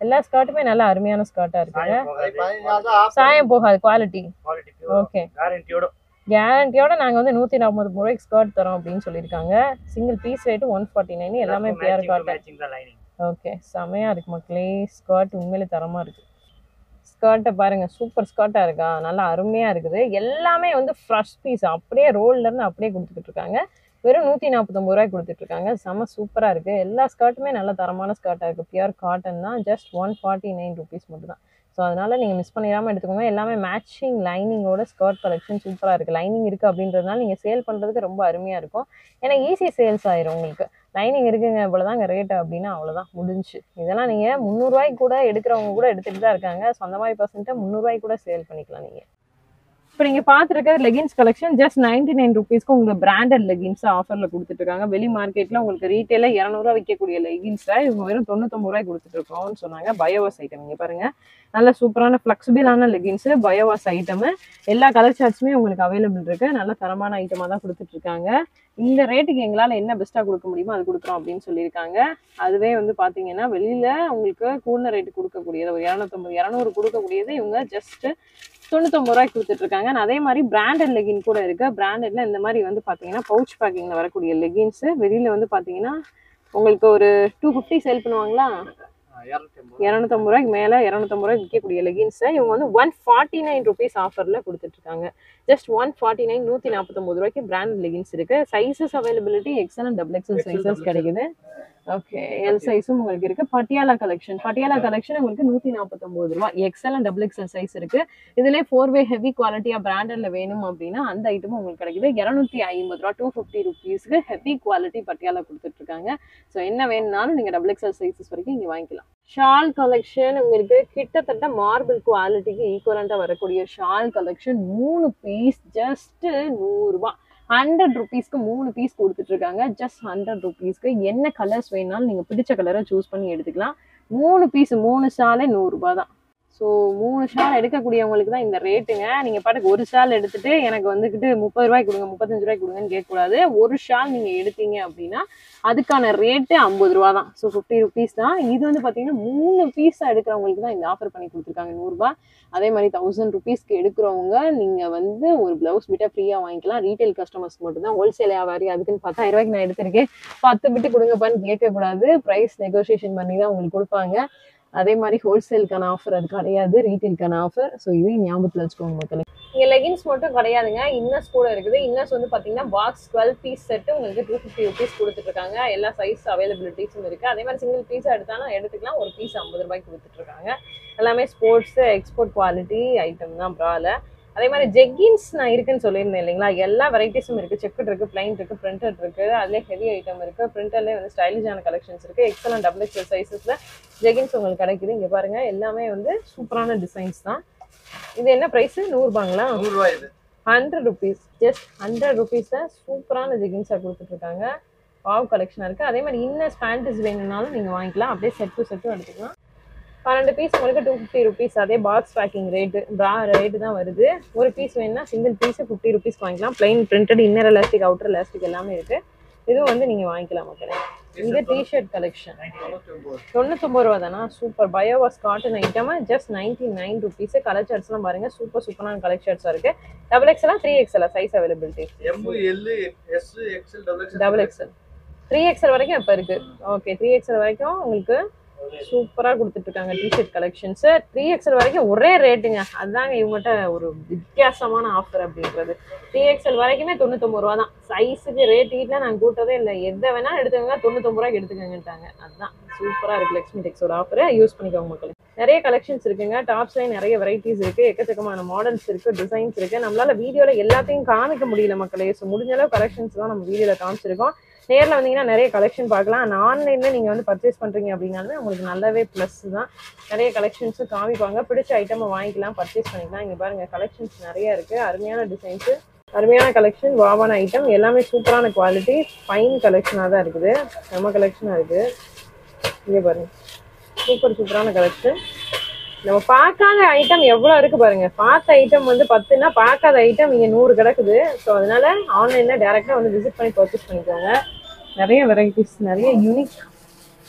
A: எல்லா ஸ்கர்ட்டுமே நல்லா அருமையான ஸ்கர்ட்டா இருக்குங்க
B: சாயம் போகாது
A: சாயம் போகாது குவாலிட்டி
B: குவாலிட்டி
A: ஓகே
B: கேரண்டியோட
A: கேரண்டியோட நாங்க வந்து நூத்தி நாற்பது ரூபாய்க்கு ஸ்கர்ட் தரோம் அப்படின்னு சொல்லியிருக்காங்க single piece rate one forty nine எல்லாமே பியர் காட்டன்
B: மேட்சிங் தான் லைனிங்
A: ஓகே செமையா இருக்கு மக்களே ஸ்கர்ட் உண்மையிலே தரமா இருக்கு ஸ்கர்ட்டை பாருங்க சூப்பர் ஸ்கர்ட்டா இருக்கா நல்லா அருமையா இருக்குது எல்லாமே வந்து ஃப்ரெஷ் பீஸ் அப்படியே ரோல்ல இருந்து அப்படியே கொடுத்துட்டு இருக்காங்க வெறும் நூத்தி நாற்பத்தொம்பது ரூபாய்க்கு கொடுத்துட்டு இருக்காங்க செம சூப்பரா இருக்கு எல்லா ஸ்கர்ட்டுமே நல்ல தரமான ஸ்கர்ட்டா இருக்கு பியூர் காட்டன் தான் just one forty nine rupees மட்டும் தான் ஸோ அதனால நீங்கள் மிஸ் பண்ணிடாமல் எடுத்துக்கோங்க எல்லாமே மேட்சிங் லைனிங்கோட ஸ்கர்ட் கலெக்ஷன் சூப்பராக இருக்குது லைனிங் இருக்குது அப்படின்றதுனால நீங்கள் சேல் பண்ணுறதுக்கு ரொம்ப அருமையாக இருக்கும் ஏன்னா ஈஸி சேல்ஸ் ஆயிரும் உங்களுக்கு லைனிங் இருக்குங்க இவ்வளோதாங்க ரேட் அப்படின்னா அவ்வளோதான் முடிஞ்சு இதெல்லாம் நீங்கள் முந்நூறுரூவாய்க்கு கூட எடுக்கிறவங்க கூட எடுத்துகிட்டு தான் இருக்காங்க ஸோ அந்த மாதிரி பர்சன்ட்டை முந்நூறுரூவாய்க்கு கூட சேல் பண்ணிக்கலாம் நீங்கள் இப்போ நீங்கள் பார்த்துருக்க leggings collection just ninety nine ருபீஸ்க்கு உங்களுக்கு பிராண்டட் லெகின்ஸ் ஆஃபரில் கொடுத்துட்டு இருக்காங்க வெளி மார்க்கெட்டில் உங்களுக்கு ரீட்டெயிலாக இரநூறுவா விற்கக்கூடிய லெகின்ஸை இவங்க வெறும் தொண்ணூத்தொம்பது ரூபாய்க்கு கொடுத்துட்டு இருக்கோம்னு சொன்னாங்க பயோவாஸ் ஐட்டம் இங்கே பாருங்க நல்ல சூப்பரான ஃப்ளெக்சிபிளான லெகின்ஸு பயோவாஸ் ஐட்டமு எல்லா கலர் சார்ட்ஸுமே உங்களுக்கு அவைலபிள் இருக்கு நல்ல தரமான ஐட்டமாக தான் கொடுத்துட்டு இருக்காங்க இந்த ரேட்டுக்கு எங்களால் என்ன பெஸ்ட்டாக கொடுக்க முடியுமோ அது கொடுக்குறோம் அப்படின்னு சொல்லியிருக்காங்க அதுவே வந்து பார்த்தீங்கன்னா வெளியில் உங்களுக்கு கூடுன ரேட்டு கொடுக்கக்கூடியது ஒரு இரநூத்தம்பது இரநூறு கொடுக்கக்கூடியது இவங்க ஜஸ்ட் தொண்ணூத்தொம்பது ரூபாய்க்கு கொடுத்துட்டு இருக்காங்க And அதே மாதிரி பிராண்டட் லெகின் கூட இருக்கு பிராண்டட்ல இந்த மாதிரி வந்து பார்த்தீங்கன்னா பவுச் பேக்கிங்ல வரக்கூடிய லெகின்ஸ் வெளியில வந்து பார்த்தீங்கன்னா உங்களுக்கு ஒரு டூ ஃபிஃப்டி சேல் பண்ணுவாங்களா
B: இரநூத்தி ஐம்பது
A: இரநூத்தம்பது ரூபாய்க்கு மேலே இரநூத்தம்பது ரூபாய்க்கு விற்கக்கூடிய லெகின்ஸை இவங்க வந்து ஒன் ஃபார்ட்டி நைன் ருபீஸ் ஆஃபரில் கொடுத்துட்ருக்காங்க ஜஸ்ட் ஒன் ஃபார்ட்டி நைன் நூற்றி நாற்பத்தொம்பது ரூபாய்க்கு பிராண்ட் லெகின்ஸ் இருக்கு sizes availability XL and double XL sizes கிடைக்குது ஓகே எல் சைஸும் உங்களுக்கு இருக்கு பட்டியாலா கலெக்ஷன் பட்டியாலா கலெக்ஷன் உங்களுக்கு நூற்றி நாற்பத்தொம்பது ரூபா XL and double XL size இருக்கு இதுலேயே ஃபோர் வே ஹெவி குவாலிட்டியாக பிராண்டட்ல வேணும் அப்படின்னா அந்த ஐட்டமும் உங்களுக்கு கிடைக்குது இரநூத்தி ஐம்பது ரூபா டூ ஃபிஃப்டி ருபீஸ்க்கு ஹெவி குவாலிட்டி பட்டியாலா கொடுத்துட்ருக்காங்க ஸோ என்ன வேணும்னாலும் நீங்கள் டபுள் எக்ஸல் சைஸஸ் வரைக்கும் இங்கே வாங்கிக்கலாம் ஷால் கலெக்ஷன் உங்களுக்கு கிட்டத்தட்ட மார்பிள் குவாலிட்டிக்கு ஈக்குவலண்ட்டாக வரக்கூடிய ஷால் கலெக்ஷன் மூணு பீஸ் ஜஸ்ட் நூறுரூபா ஹண்ட்ரட் ருபீஸ்க்கு மூணு பீஸ் கொடுத்துட்டு இருக்காங்க ஜஸ்ட் ஹண்ட்ரட் ருபீஸ்க்கு என்ன கலர்ஸ் வேணாலும் நீங்கள் பிடிச்ச கலரை சூஸ் பண்ணி எடுத்துக்கலாம் மூணு பீஸ் மூணு ஷாலே நூறுரூபா தான் ஸோ மூணு ஷால் எடுக்கக்கூடியவங்களுக்கு தான் இந்த ரேட்டுங்க நீங்கள் பாட்டுக்கு ஒரு ஷால் எடுத்துட்டு எனக்கு வந்துக்கிட்டு முப்பது ரூபாய்க்கு கொடுங்க முப்பத்தஞ்சு ரூபாய்க்கு கொடுங்கன்னு கேட்கக்கூடாது ஒரு ஷால் நீங்கள் எடுத்தீங்க அப்படின்னா அதுக்கான ரேட்டு ஐம்பது ரூபா தான் ஸோ ஃபிஃப்டி ருபீஸ் தான் இது வந்து பார்த்தீங்கன்னா மூணு பீஸாக எடுக்கிறவங்களுக்கு தான் இந்த ஆஃபர் பண்ணி கொடுத்துருக்காங்க நூறுரூபா அதே மாதிரி தௌசண்ட் ருபீஸ்க்கு எடுக்கிறவங்க நீங்கள் வந்து ஒரு ப்ளவுஸ் பிட்டை ஃப்ரீயாக வாங்கிக்கலாம் ரீட்டைல் கஸ்டமர்ஸ்க்கு மட்டும்தான் ஹோல்சேல் வியாபாரி அதுக்குன்னு பத்தாயிரம் ரூபாய்க்கு நான் எடுத்திருக்கேன் பத்து பிட்டு கொடுங்கப்பான்னு கேட்கக்கூடாது ப்ரைஸ் நெகோசியேஷன் பண்ணி தான் உங்களுக்கு கொடுப்பாங்க அதே மாதிரி ஹோல்சேலுக்கான ஆஃபர் அது கிடையாது ரீட்டைலுக்கான ஆஃபர் ஸோ இதையும் ஞாபகத்தில் வச்சுக்கோங்க மக்களே இங்கே லெகின்ஸ் மட்டும் கிடையாதுங்க இன்னர்ஸ் கூட இருக்குது இன்னர்ஸ் வந்து பார்த்தீங்கன்னா பாக்ஸ் டுவெல் பீஸ் செட்டு உங்களுக்கு டூ ஃபிஃப்டி ருபீஸ் கொடுத்துட்ருக்காங்க எல்லா சைஸ் அவைலபிலிட்டிஸும் இருக்குது அதே மாதிரி சிங்கிள் பீஸ் எடுத்தாலும் எடுத்துக்கலாம் ஒரு பீஸ் ஐம்பது ரூபாய்க்கு கொடுத்துட்ருக்காங்க எல்லாமே ஸ்போர்ட்ஸு எக்ஸ்போர்ட் குவாலிட்டி ஐட்டம் தான் ப்ரால அதே மாதிரி ஜெக்கின்ஸ் நான் இருக்குன்னு சொல்லியிருந்தேன் இல்லைங்களா எல்லா வெரைட்டிஸும் இருக்கு செக்குட் இருக்கு பிளைன் இருக்கு பிரிண்டட் இருக்கு அதுலேயே ஹெவி ஐட்டம் இருக்கு பிரிண்டர்லேயே வந்து ஸ்டைலிஷான கலெக்ஷன்ஸ் இருக்கு எக்ஸலன் டபுள் எக்ஸல் சைஸஸ்ல ஜெகின்ஸ் உங்களுக்கு கிடைக்குது இங்க பாருங்க எல்லாமே வந்து சூப்பரான டிசைன்ஸ் தான் இது என்ன ப்ரைஸ் நூறுபாங்களா
B: நூறுரூவா இது
A: ஹண்ட்ரட் ருபீஸ் ஜஸ்ட் ஹண்ட்ரட் ருபீஸில் சூப்பரான ஜெகின்ஸாக கொடுத்துட்ருக்காங்க வாவ் கலெக்ஷனாக இருக்குது அதே மாதிரி இன்னர்ஸ் பேண்டஸ் வேணும்னாலும் நீங்கள் வாங்கிக்கலாம் அப்படியே செட் டு செட்டும் எடுத்துக்கலாம் பன்னெண்டு பீஸ் உங்களுக்கு டூ ஃபிஃப்டி ருபீஸ் அதே box packing rate bra rate தான் வருது ஒரு பீஸ் வேணும்னா சிங்கிள் பீஸ் ஃபிஃப்டி ருபீஸ் வாங்கிக்கலாம் plain printed inner elastic outer elastic எல்லாமே இருக்குது இதுவும் வந்து நீங்கள் வாங்கிக்கலாம் மக்களே இது டிஷர்ட் கலெக்ஷன்
B: தொண்ணூற்றி ஒம்பது
A: தொண்ணூத்தொம்பது ரூபா தானா super bio wash cotton item just ninety nine rupees colour ஷர்ட்ஸ்லாம் பாருங்க சூப்பர் சூப்பரான கலர் ஷர்ட்ஸாக இருக்கு டபுள் எக்ஸ்எல்லாம் three XL size availability
B: M L S XL double XL
A: double XL three XL வரைக்கும் இப்போ இருக்கு ஓகே த்ரீ எக்ஸ்எல் வரைக்கும் உங்களுக்கு சூப்பராக கொடுத்துட்டு இருக்காங்க டிஷர்ட் கலெக்ஷன்ஸ் த்ரீ எக்ஸ்எல் வரைக்கும் ஒரே ரேட்டுங்க அதுதாங்க இவங்ககிட்ட ஒரு வித்தியாசமான ஆஃபர் அப்படின்றது த்ரீ எக்ஸ்எல் வரைக்குமே தொண்ணூத்தொம்பது ரூபா தான் சைஸுக்கு ரேட் கீட்டில் நான் கூட்டதே இல்லை எதை வேணாலும் எடுத்துக்கோங்க தொண்ணூத்தொம்பது ரூபாய்க்கு எடுத்துக்கங்கன்ட்டாங்க அதுதான் சூப்பராக இருக்கு லக்ஷ்மி டெக்ஸோட ஆஃபர் யூஸ் பண்ணிக்கோங்க மக்களே நிறைய கலெக்ஷன்ஸ் இருக்குங்க டாப்ஸ்லேயும் நிறைய வெரைட்டிஸ் இருக்கு எக்கச்சக்கமான மாடல்ஸ் இருக்கு டிசைன்ஸ் இருக்கு நம்மளால வீடியோல எல்லாத்தையும் காமிக்க முடியல மக்களே ஸோ முடிஞ்ச அளவு கலெக்ஷன்ஸ் தான் நம்ம வீடியோல காமிச்சிருக்கோம் நேரில் வந்தீங்கன்னா நிறைய கலெக்ஷன் பார்க்கலாம் ஆன்லைனில் நீங்கள் வந்து பர்ச்சேஸ் பண்ணுறீங்க அப்படின்னாலுமே உங்களுக்கு நல்லாவே ப்ளஸ் தான் நிறைய கலெக்ஷன்ஸும் காமிப்பாங்க பிடிச்ச ஐட்டமை வாங்கிக்கலாம் பர்ச்சேஸ் பண்ணிக்கலாம் இங்கே பாருங்கள் கலெக்ஷன்ஸ் நிறைய இருக்குது அருமையான டிசைன்ஸு அருமையான கலெக்ஷன் வாவான ஐட்டம் எல்லாமே சூப்பரான குவாலிட்டி ஃபைன் கலெக்ஷனாக தான் இருக்குது நம்ம கலெக்ஷனாக இருக்குது இங்கே பாருங்க சூப்பர் சூப்பரான கலெக்ஷன் நம்ம பார்க்காத ஐட்டம் எவ்வளோ இருக்கு பாருங்க பார்த்த ஐட்டம் வந்து பத்துனா பார்க்காத ஐட்டம் இங்கே நூறு கிடக்குது ஸோ அதனால ஆன்லைனில் டேரெக்டாக வந்து விசிட் பண்ணி பர்ச்சேஸ் பண்ணிக்கோங்க நிறைய வெரைட்டிஸ் நிறைய யூனிக்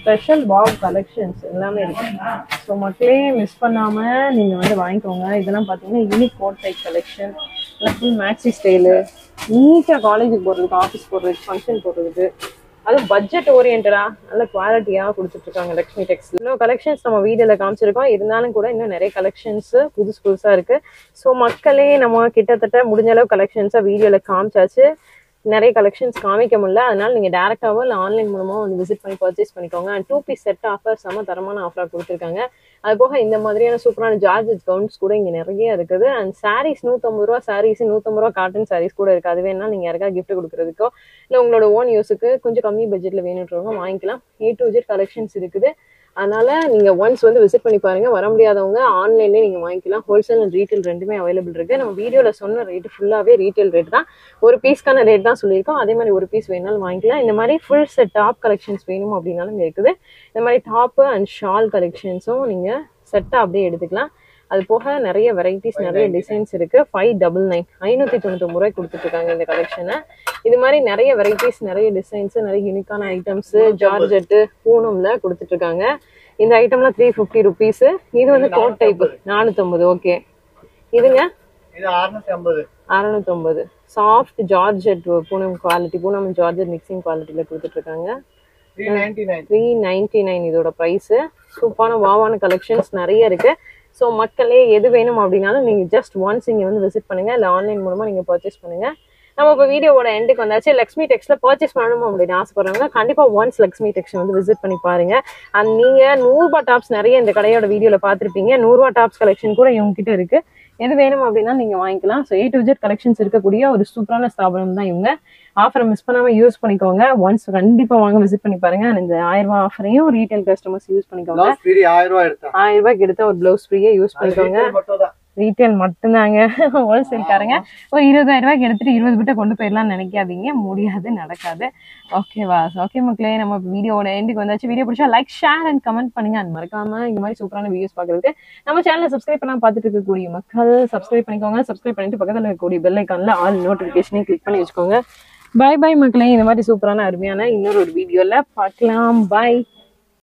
A: ஸ்பெஷல் பாப் கலெக்ஷன்ஸ் எல்லாமே இருக்கு ஸோ மக்களே மிஸ் பண்ணாம நீங்க வந்து வாங்கிக்கோங்க இதெல்லாம் பார்த்தீங்கன்னா unique coat type collection full maxi style நீட்டாக காலேஜுக்கு போடுறதுக்கு ஆஃபீஸ் போடுறதுக்கு ஃபங்க்ஷன் போடுறதுக்கு அதுவும் பட்ஜெட் ஓரியன்டா நல்ல குவாலிட்டியாக கொடுத்துட்டு இருக்காங்க லக்ஷ்மி டெக்ஸ் இன்னும் கலெக்ஷன்ஸ் நம்ம வீடியோல காமிச்சிருக்கோம் இருந்தாலும் கூட இன்னும் நிறைய கலெக்ஷன்ஸ் புதுசு புதுசா இருக்கு ஸோ மக்களே நம்ம கிட்டத்தட்ட முடிஞ்ச அளவு கலெக்ஷன்ஸை வீடியோல காமிச்சாச்சு நிறைய கலெக்ஷன்ஸ் காமிக்க முடியல அதனால நீங்க டேரக்டாவோ இல்லை ஆன்லைன் மூலமா வந்து விசிட் பண்ணி பர்ச்சேஸ் பண்ணிக்கோங்க and two piece set offer செம தரமான ஆஃபராக கொடுத்துருக்காங்க அது போக இந்த மாதிரியான சூப்பரான ஜார்ஜஸ் கவுன்ஸ் கூட இங்க நிறைய இருக்குது அண்ட் சாரீஸ் நூற்றம்பது ரூபா சாரீஸ் நூற்றம்பது ரூபா காட்டன் சாரீஸ் கூட இருக்கு அது வேணா நீங்க யாருக்கா gift கொடுக்குறதுக்கோ இல்லை உங்களோட ஓன் யூஸுக்கு கொஞ்சம் கம்மி பட்ஜெட்ல வேணுன்றவங்க வாங்கிக்கலாம் ஏ டு ஜெட் கலெக்ஷன்ஸ் இருக்குது அதனால நீங்க ஒன்ஸ் வந்து விசிட் பண்ணி பாருங்க வர முடியாதவங்க ஆன்லைன்லேயே நீங்க வாங்கிக்கலாம் ஹோல்சேல் அண்ட் ரீட்டைல் ரெண்டுமே அவைலபிள் இருக்கு நம்ம வீடியோல சொன்ன ரேட் ஃபுல்லாவே ரீட்டைல் ரேட் தான் ஒரு பீஸ்க்கான ரேட் தான் சொல்லியிருக்கோம் அதே மாதிரி ஒரு பீஸ் வேணாலும் வாங்கிக்கலாம் இந்த மாதிரி ஃபுல் செட் டாப் கலெக்ஷன்ஸ் வேணும் அப்படின்னாலும் இங்க இருக்குது இந்த மாதிரி டாப்பு அண்ட் ஷால் கலெக்ஷன்ஸும் நீங்க செட்டாக அப்படியே எடுத்துக்கலாம் அது போக நிறைய வெரைட்டிஸ் நிறைய டிசைன்ஸ் இருக்கு ஃபைவ் டபுள் நைன் ஐநூத்தி தொண்ணூத்தொம்பது ரூபாய் கொடுத்துட்டு இருக்காங்க இந்த கலெக்ஷனை இது மாதிரி நிறைய வெரைட்டிஸ் நிறைய டிசைன்ஸ் நிறைய யூனிக்கான ஐட்டம்ஸ் ஜார்ஜெட்டு பூனம்ல கொடுத்துட்டு இருக்காங்க இந்த ஐட்டம்லாம் த்ரீ ஃபிஃப்டி ருபீஸ் இது வந்து கோட் டைப் நானூத்தொம்பது ஓகே இதுங்க
B: இது அறுநூத்தி ஐம்பது
A: அறநூத்தொம்பது soft georgette Poonam quality Poonam georgette mixing குவாலிட்டியில் கொடுத்துட்டு இருக்காங்க
B: three ninety nine
A: three ninety nine இதோட ப்ரைஸு சூப்பரான வாவான கலெக்ஷன்ஸ் நிறைய இருக்கு ஸோ மக்களே எது வேணும் அப்படின்னாலும் நீங்கள் ஜஸ்ட் ஒன்ஸ் இங்கே வந்து விசிட் பண்ணுங்க இல்லை ஆன்லைன் மூலமாக நீங்கள் பர்ச்சேஸ் பண்ணுங்க நம்ம இப்போ வீடியோவோட எண்டுக்கு வந்தாச்சு லக்ஷ்மி டெக்ஸ்ல பர்ச்சேஸ் பண்ணணும் அப்படின்னு ஆசைப்படுறவங்க கண்டிப்பாக ஒன்ஸ் லக்ஷ்மி டெக்ஸ் வந்து விசிட் பண்ணி பாருங்க அண்ட் நீங்கள் நூறுபா டாப்ஸ் நிறைய இந்த கடையோட வீடியோவில் பார்த்துருப்பீங்க நூறுபா டாப்ஸ் கலெக்ஷன் கூட இவங்க கிட்ட இருக்கு எது வேணும் அப்படின்னா நீங்க வாங்கிக்கலாம் ஸோ ஏ டு ஜெட் கலெக்ஷன்ஸ் இருக்கக்கூடிய ஒரு சூப்பரான ஸ்தாபனம் தான் இவங்க ஆஃபரை மிஸ் பண்ணாம யூஸ் பண்ணிக்கோங்க ஒன்ஸ் கண்டிப்பா வாங்க விசிட் பண்ணி பாருங்க And இந்த ஆயிரம் ரூபாய் ஆஃபரையும் ரீட்டைல் கஸ்டமர்ஸ் யூஸ் பண்ணிக்கோங்க
B: பிளவுஸ் ஃப்ரீ ஆயிரம் ரூபாய் எடுத்தேன்
A: ஆயிரம் ரூபாய்க்கு எடுத்த ஒரு பிளவுஸ் ஃப்ரீயே யூஸ் பண்ணிக்கோங்க
B: மட்டும் தான்
A: ரீட்டைல் மட்டும்தாங்க ஹோல்சேல்காரங்க ஒரு இருபதாயிரம் ரூபாய்க்கு எடுத்துட்டு இருபது பிட்ட கொண்டு போயிடலாம் நினைக்காதீங்க முடியாது நடக்காது ஓகேவா ஓகே மக்களே நம்ம வீடியோட எண்டுக்கு வந்தாச்சு வீடியோ பிடிச்சா லைக் ஷேர் அண்ட் கமெண்ட் பண்ணுங்க அண்ட் மறக்காம இந்த மாதிரி சூப்பரான வீடியோஸ் பார்க்கறதுக்கு நம்ம சேனலை சப்ஸ்கிரைப் பண்ணாம பார்த்துட்டு இருக்கக்கூடிய மக்கள் சப்ஸ்கிரைப் பண்ணிக்கோங்க சப்ஸ்கிரைப் பண்ணிட்டு பக்கத்தில் இருக்கக்கூடிய பெல் ஐக்கான்ல ஆல் நோட்டிஃபிகேஷனையும் கிளிக் பண்ணி வச்சுக்கோங்க பை பை மக்களே இந்த மாதிரி சூப்பரான அருமையான இன்னொரு ஒரு வீடியோல பார்க்கலாம் பை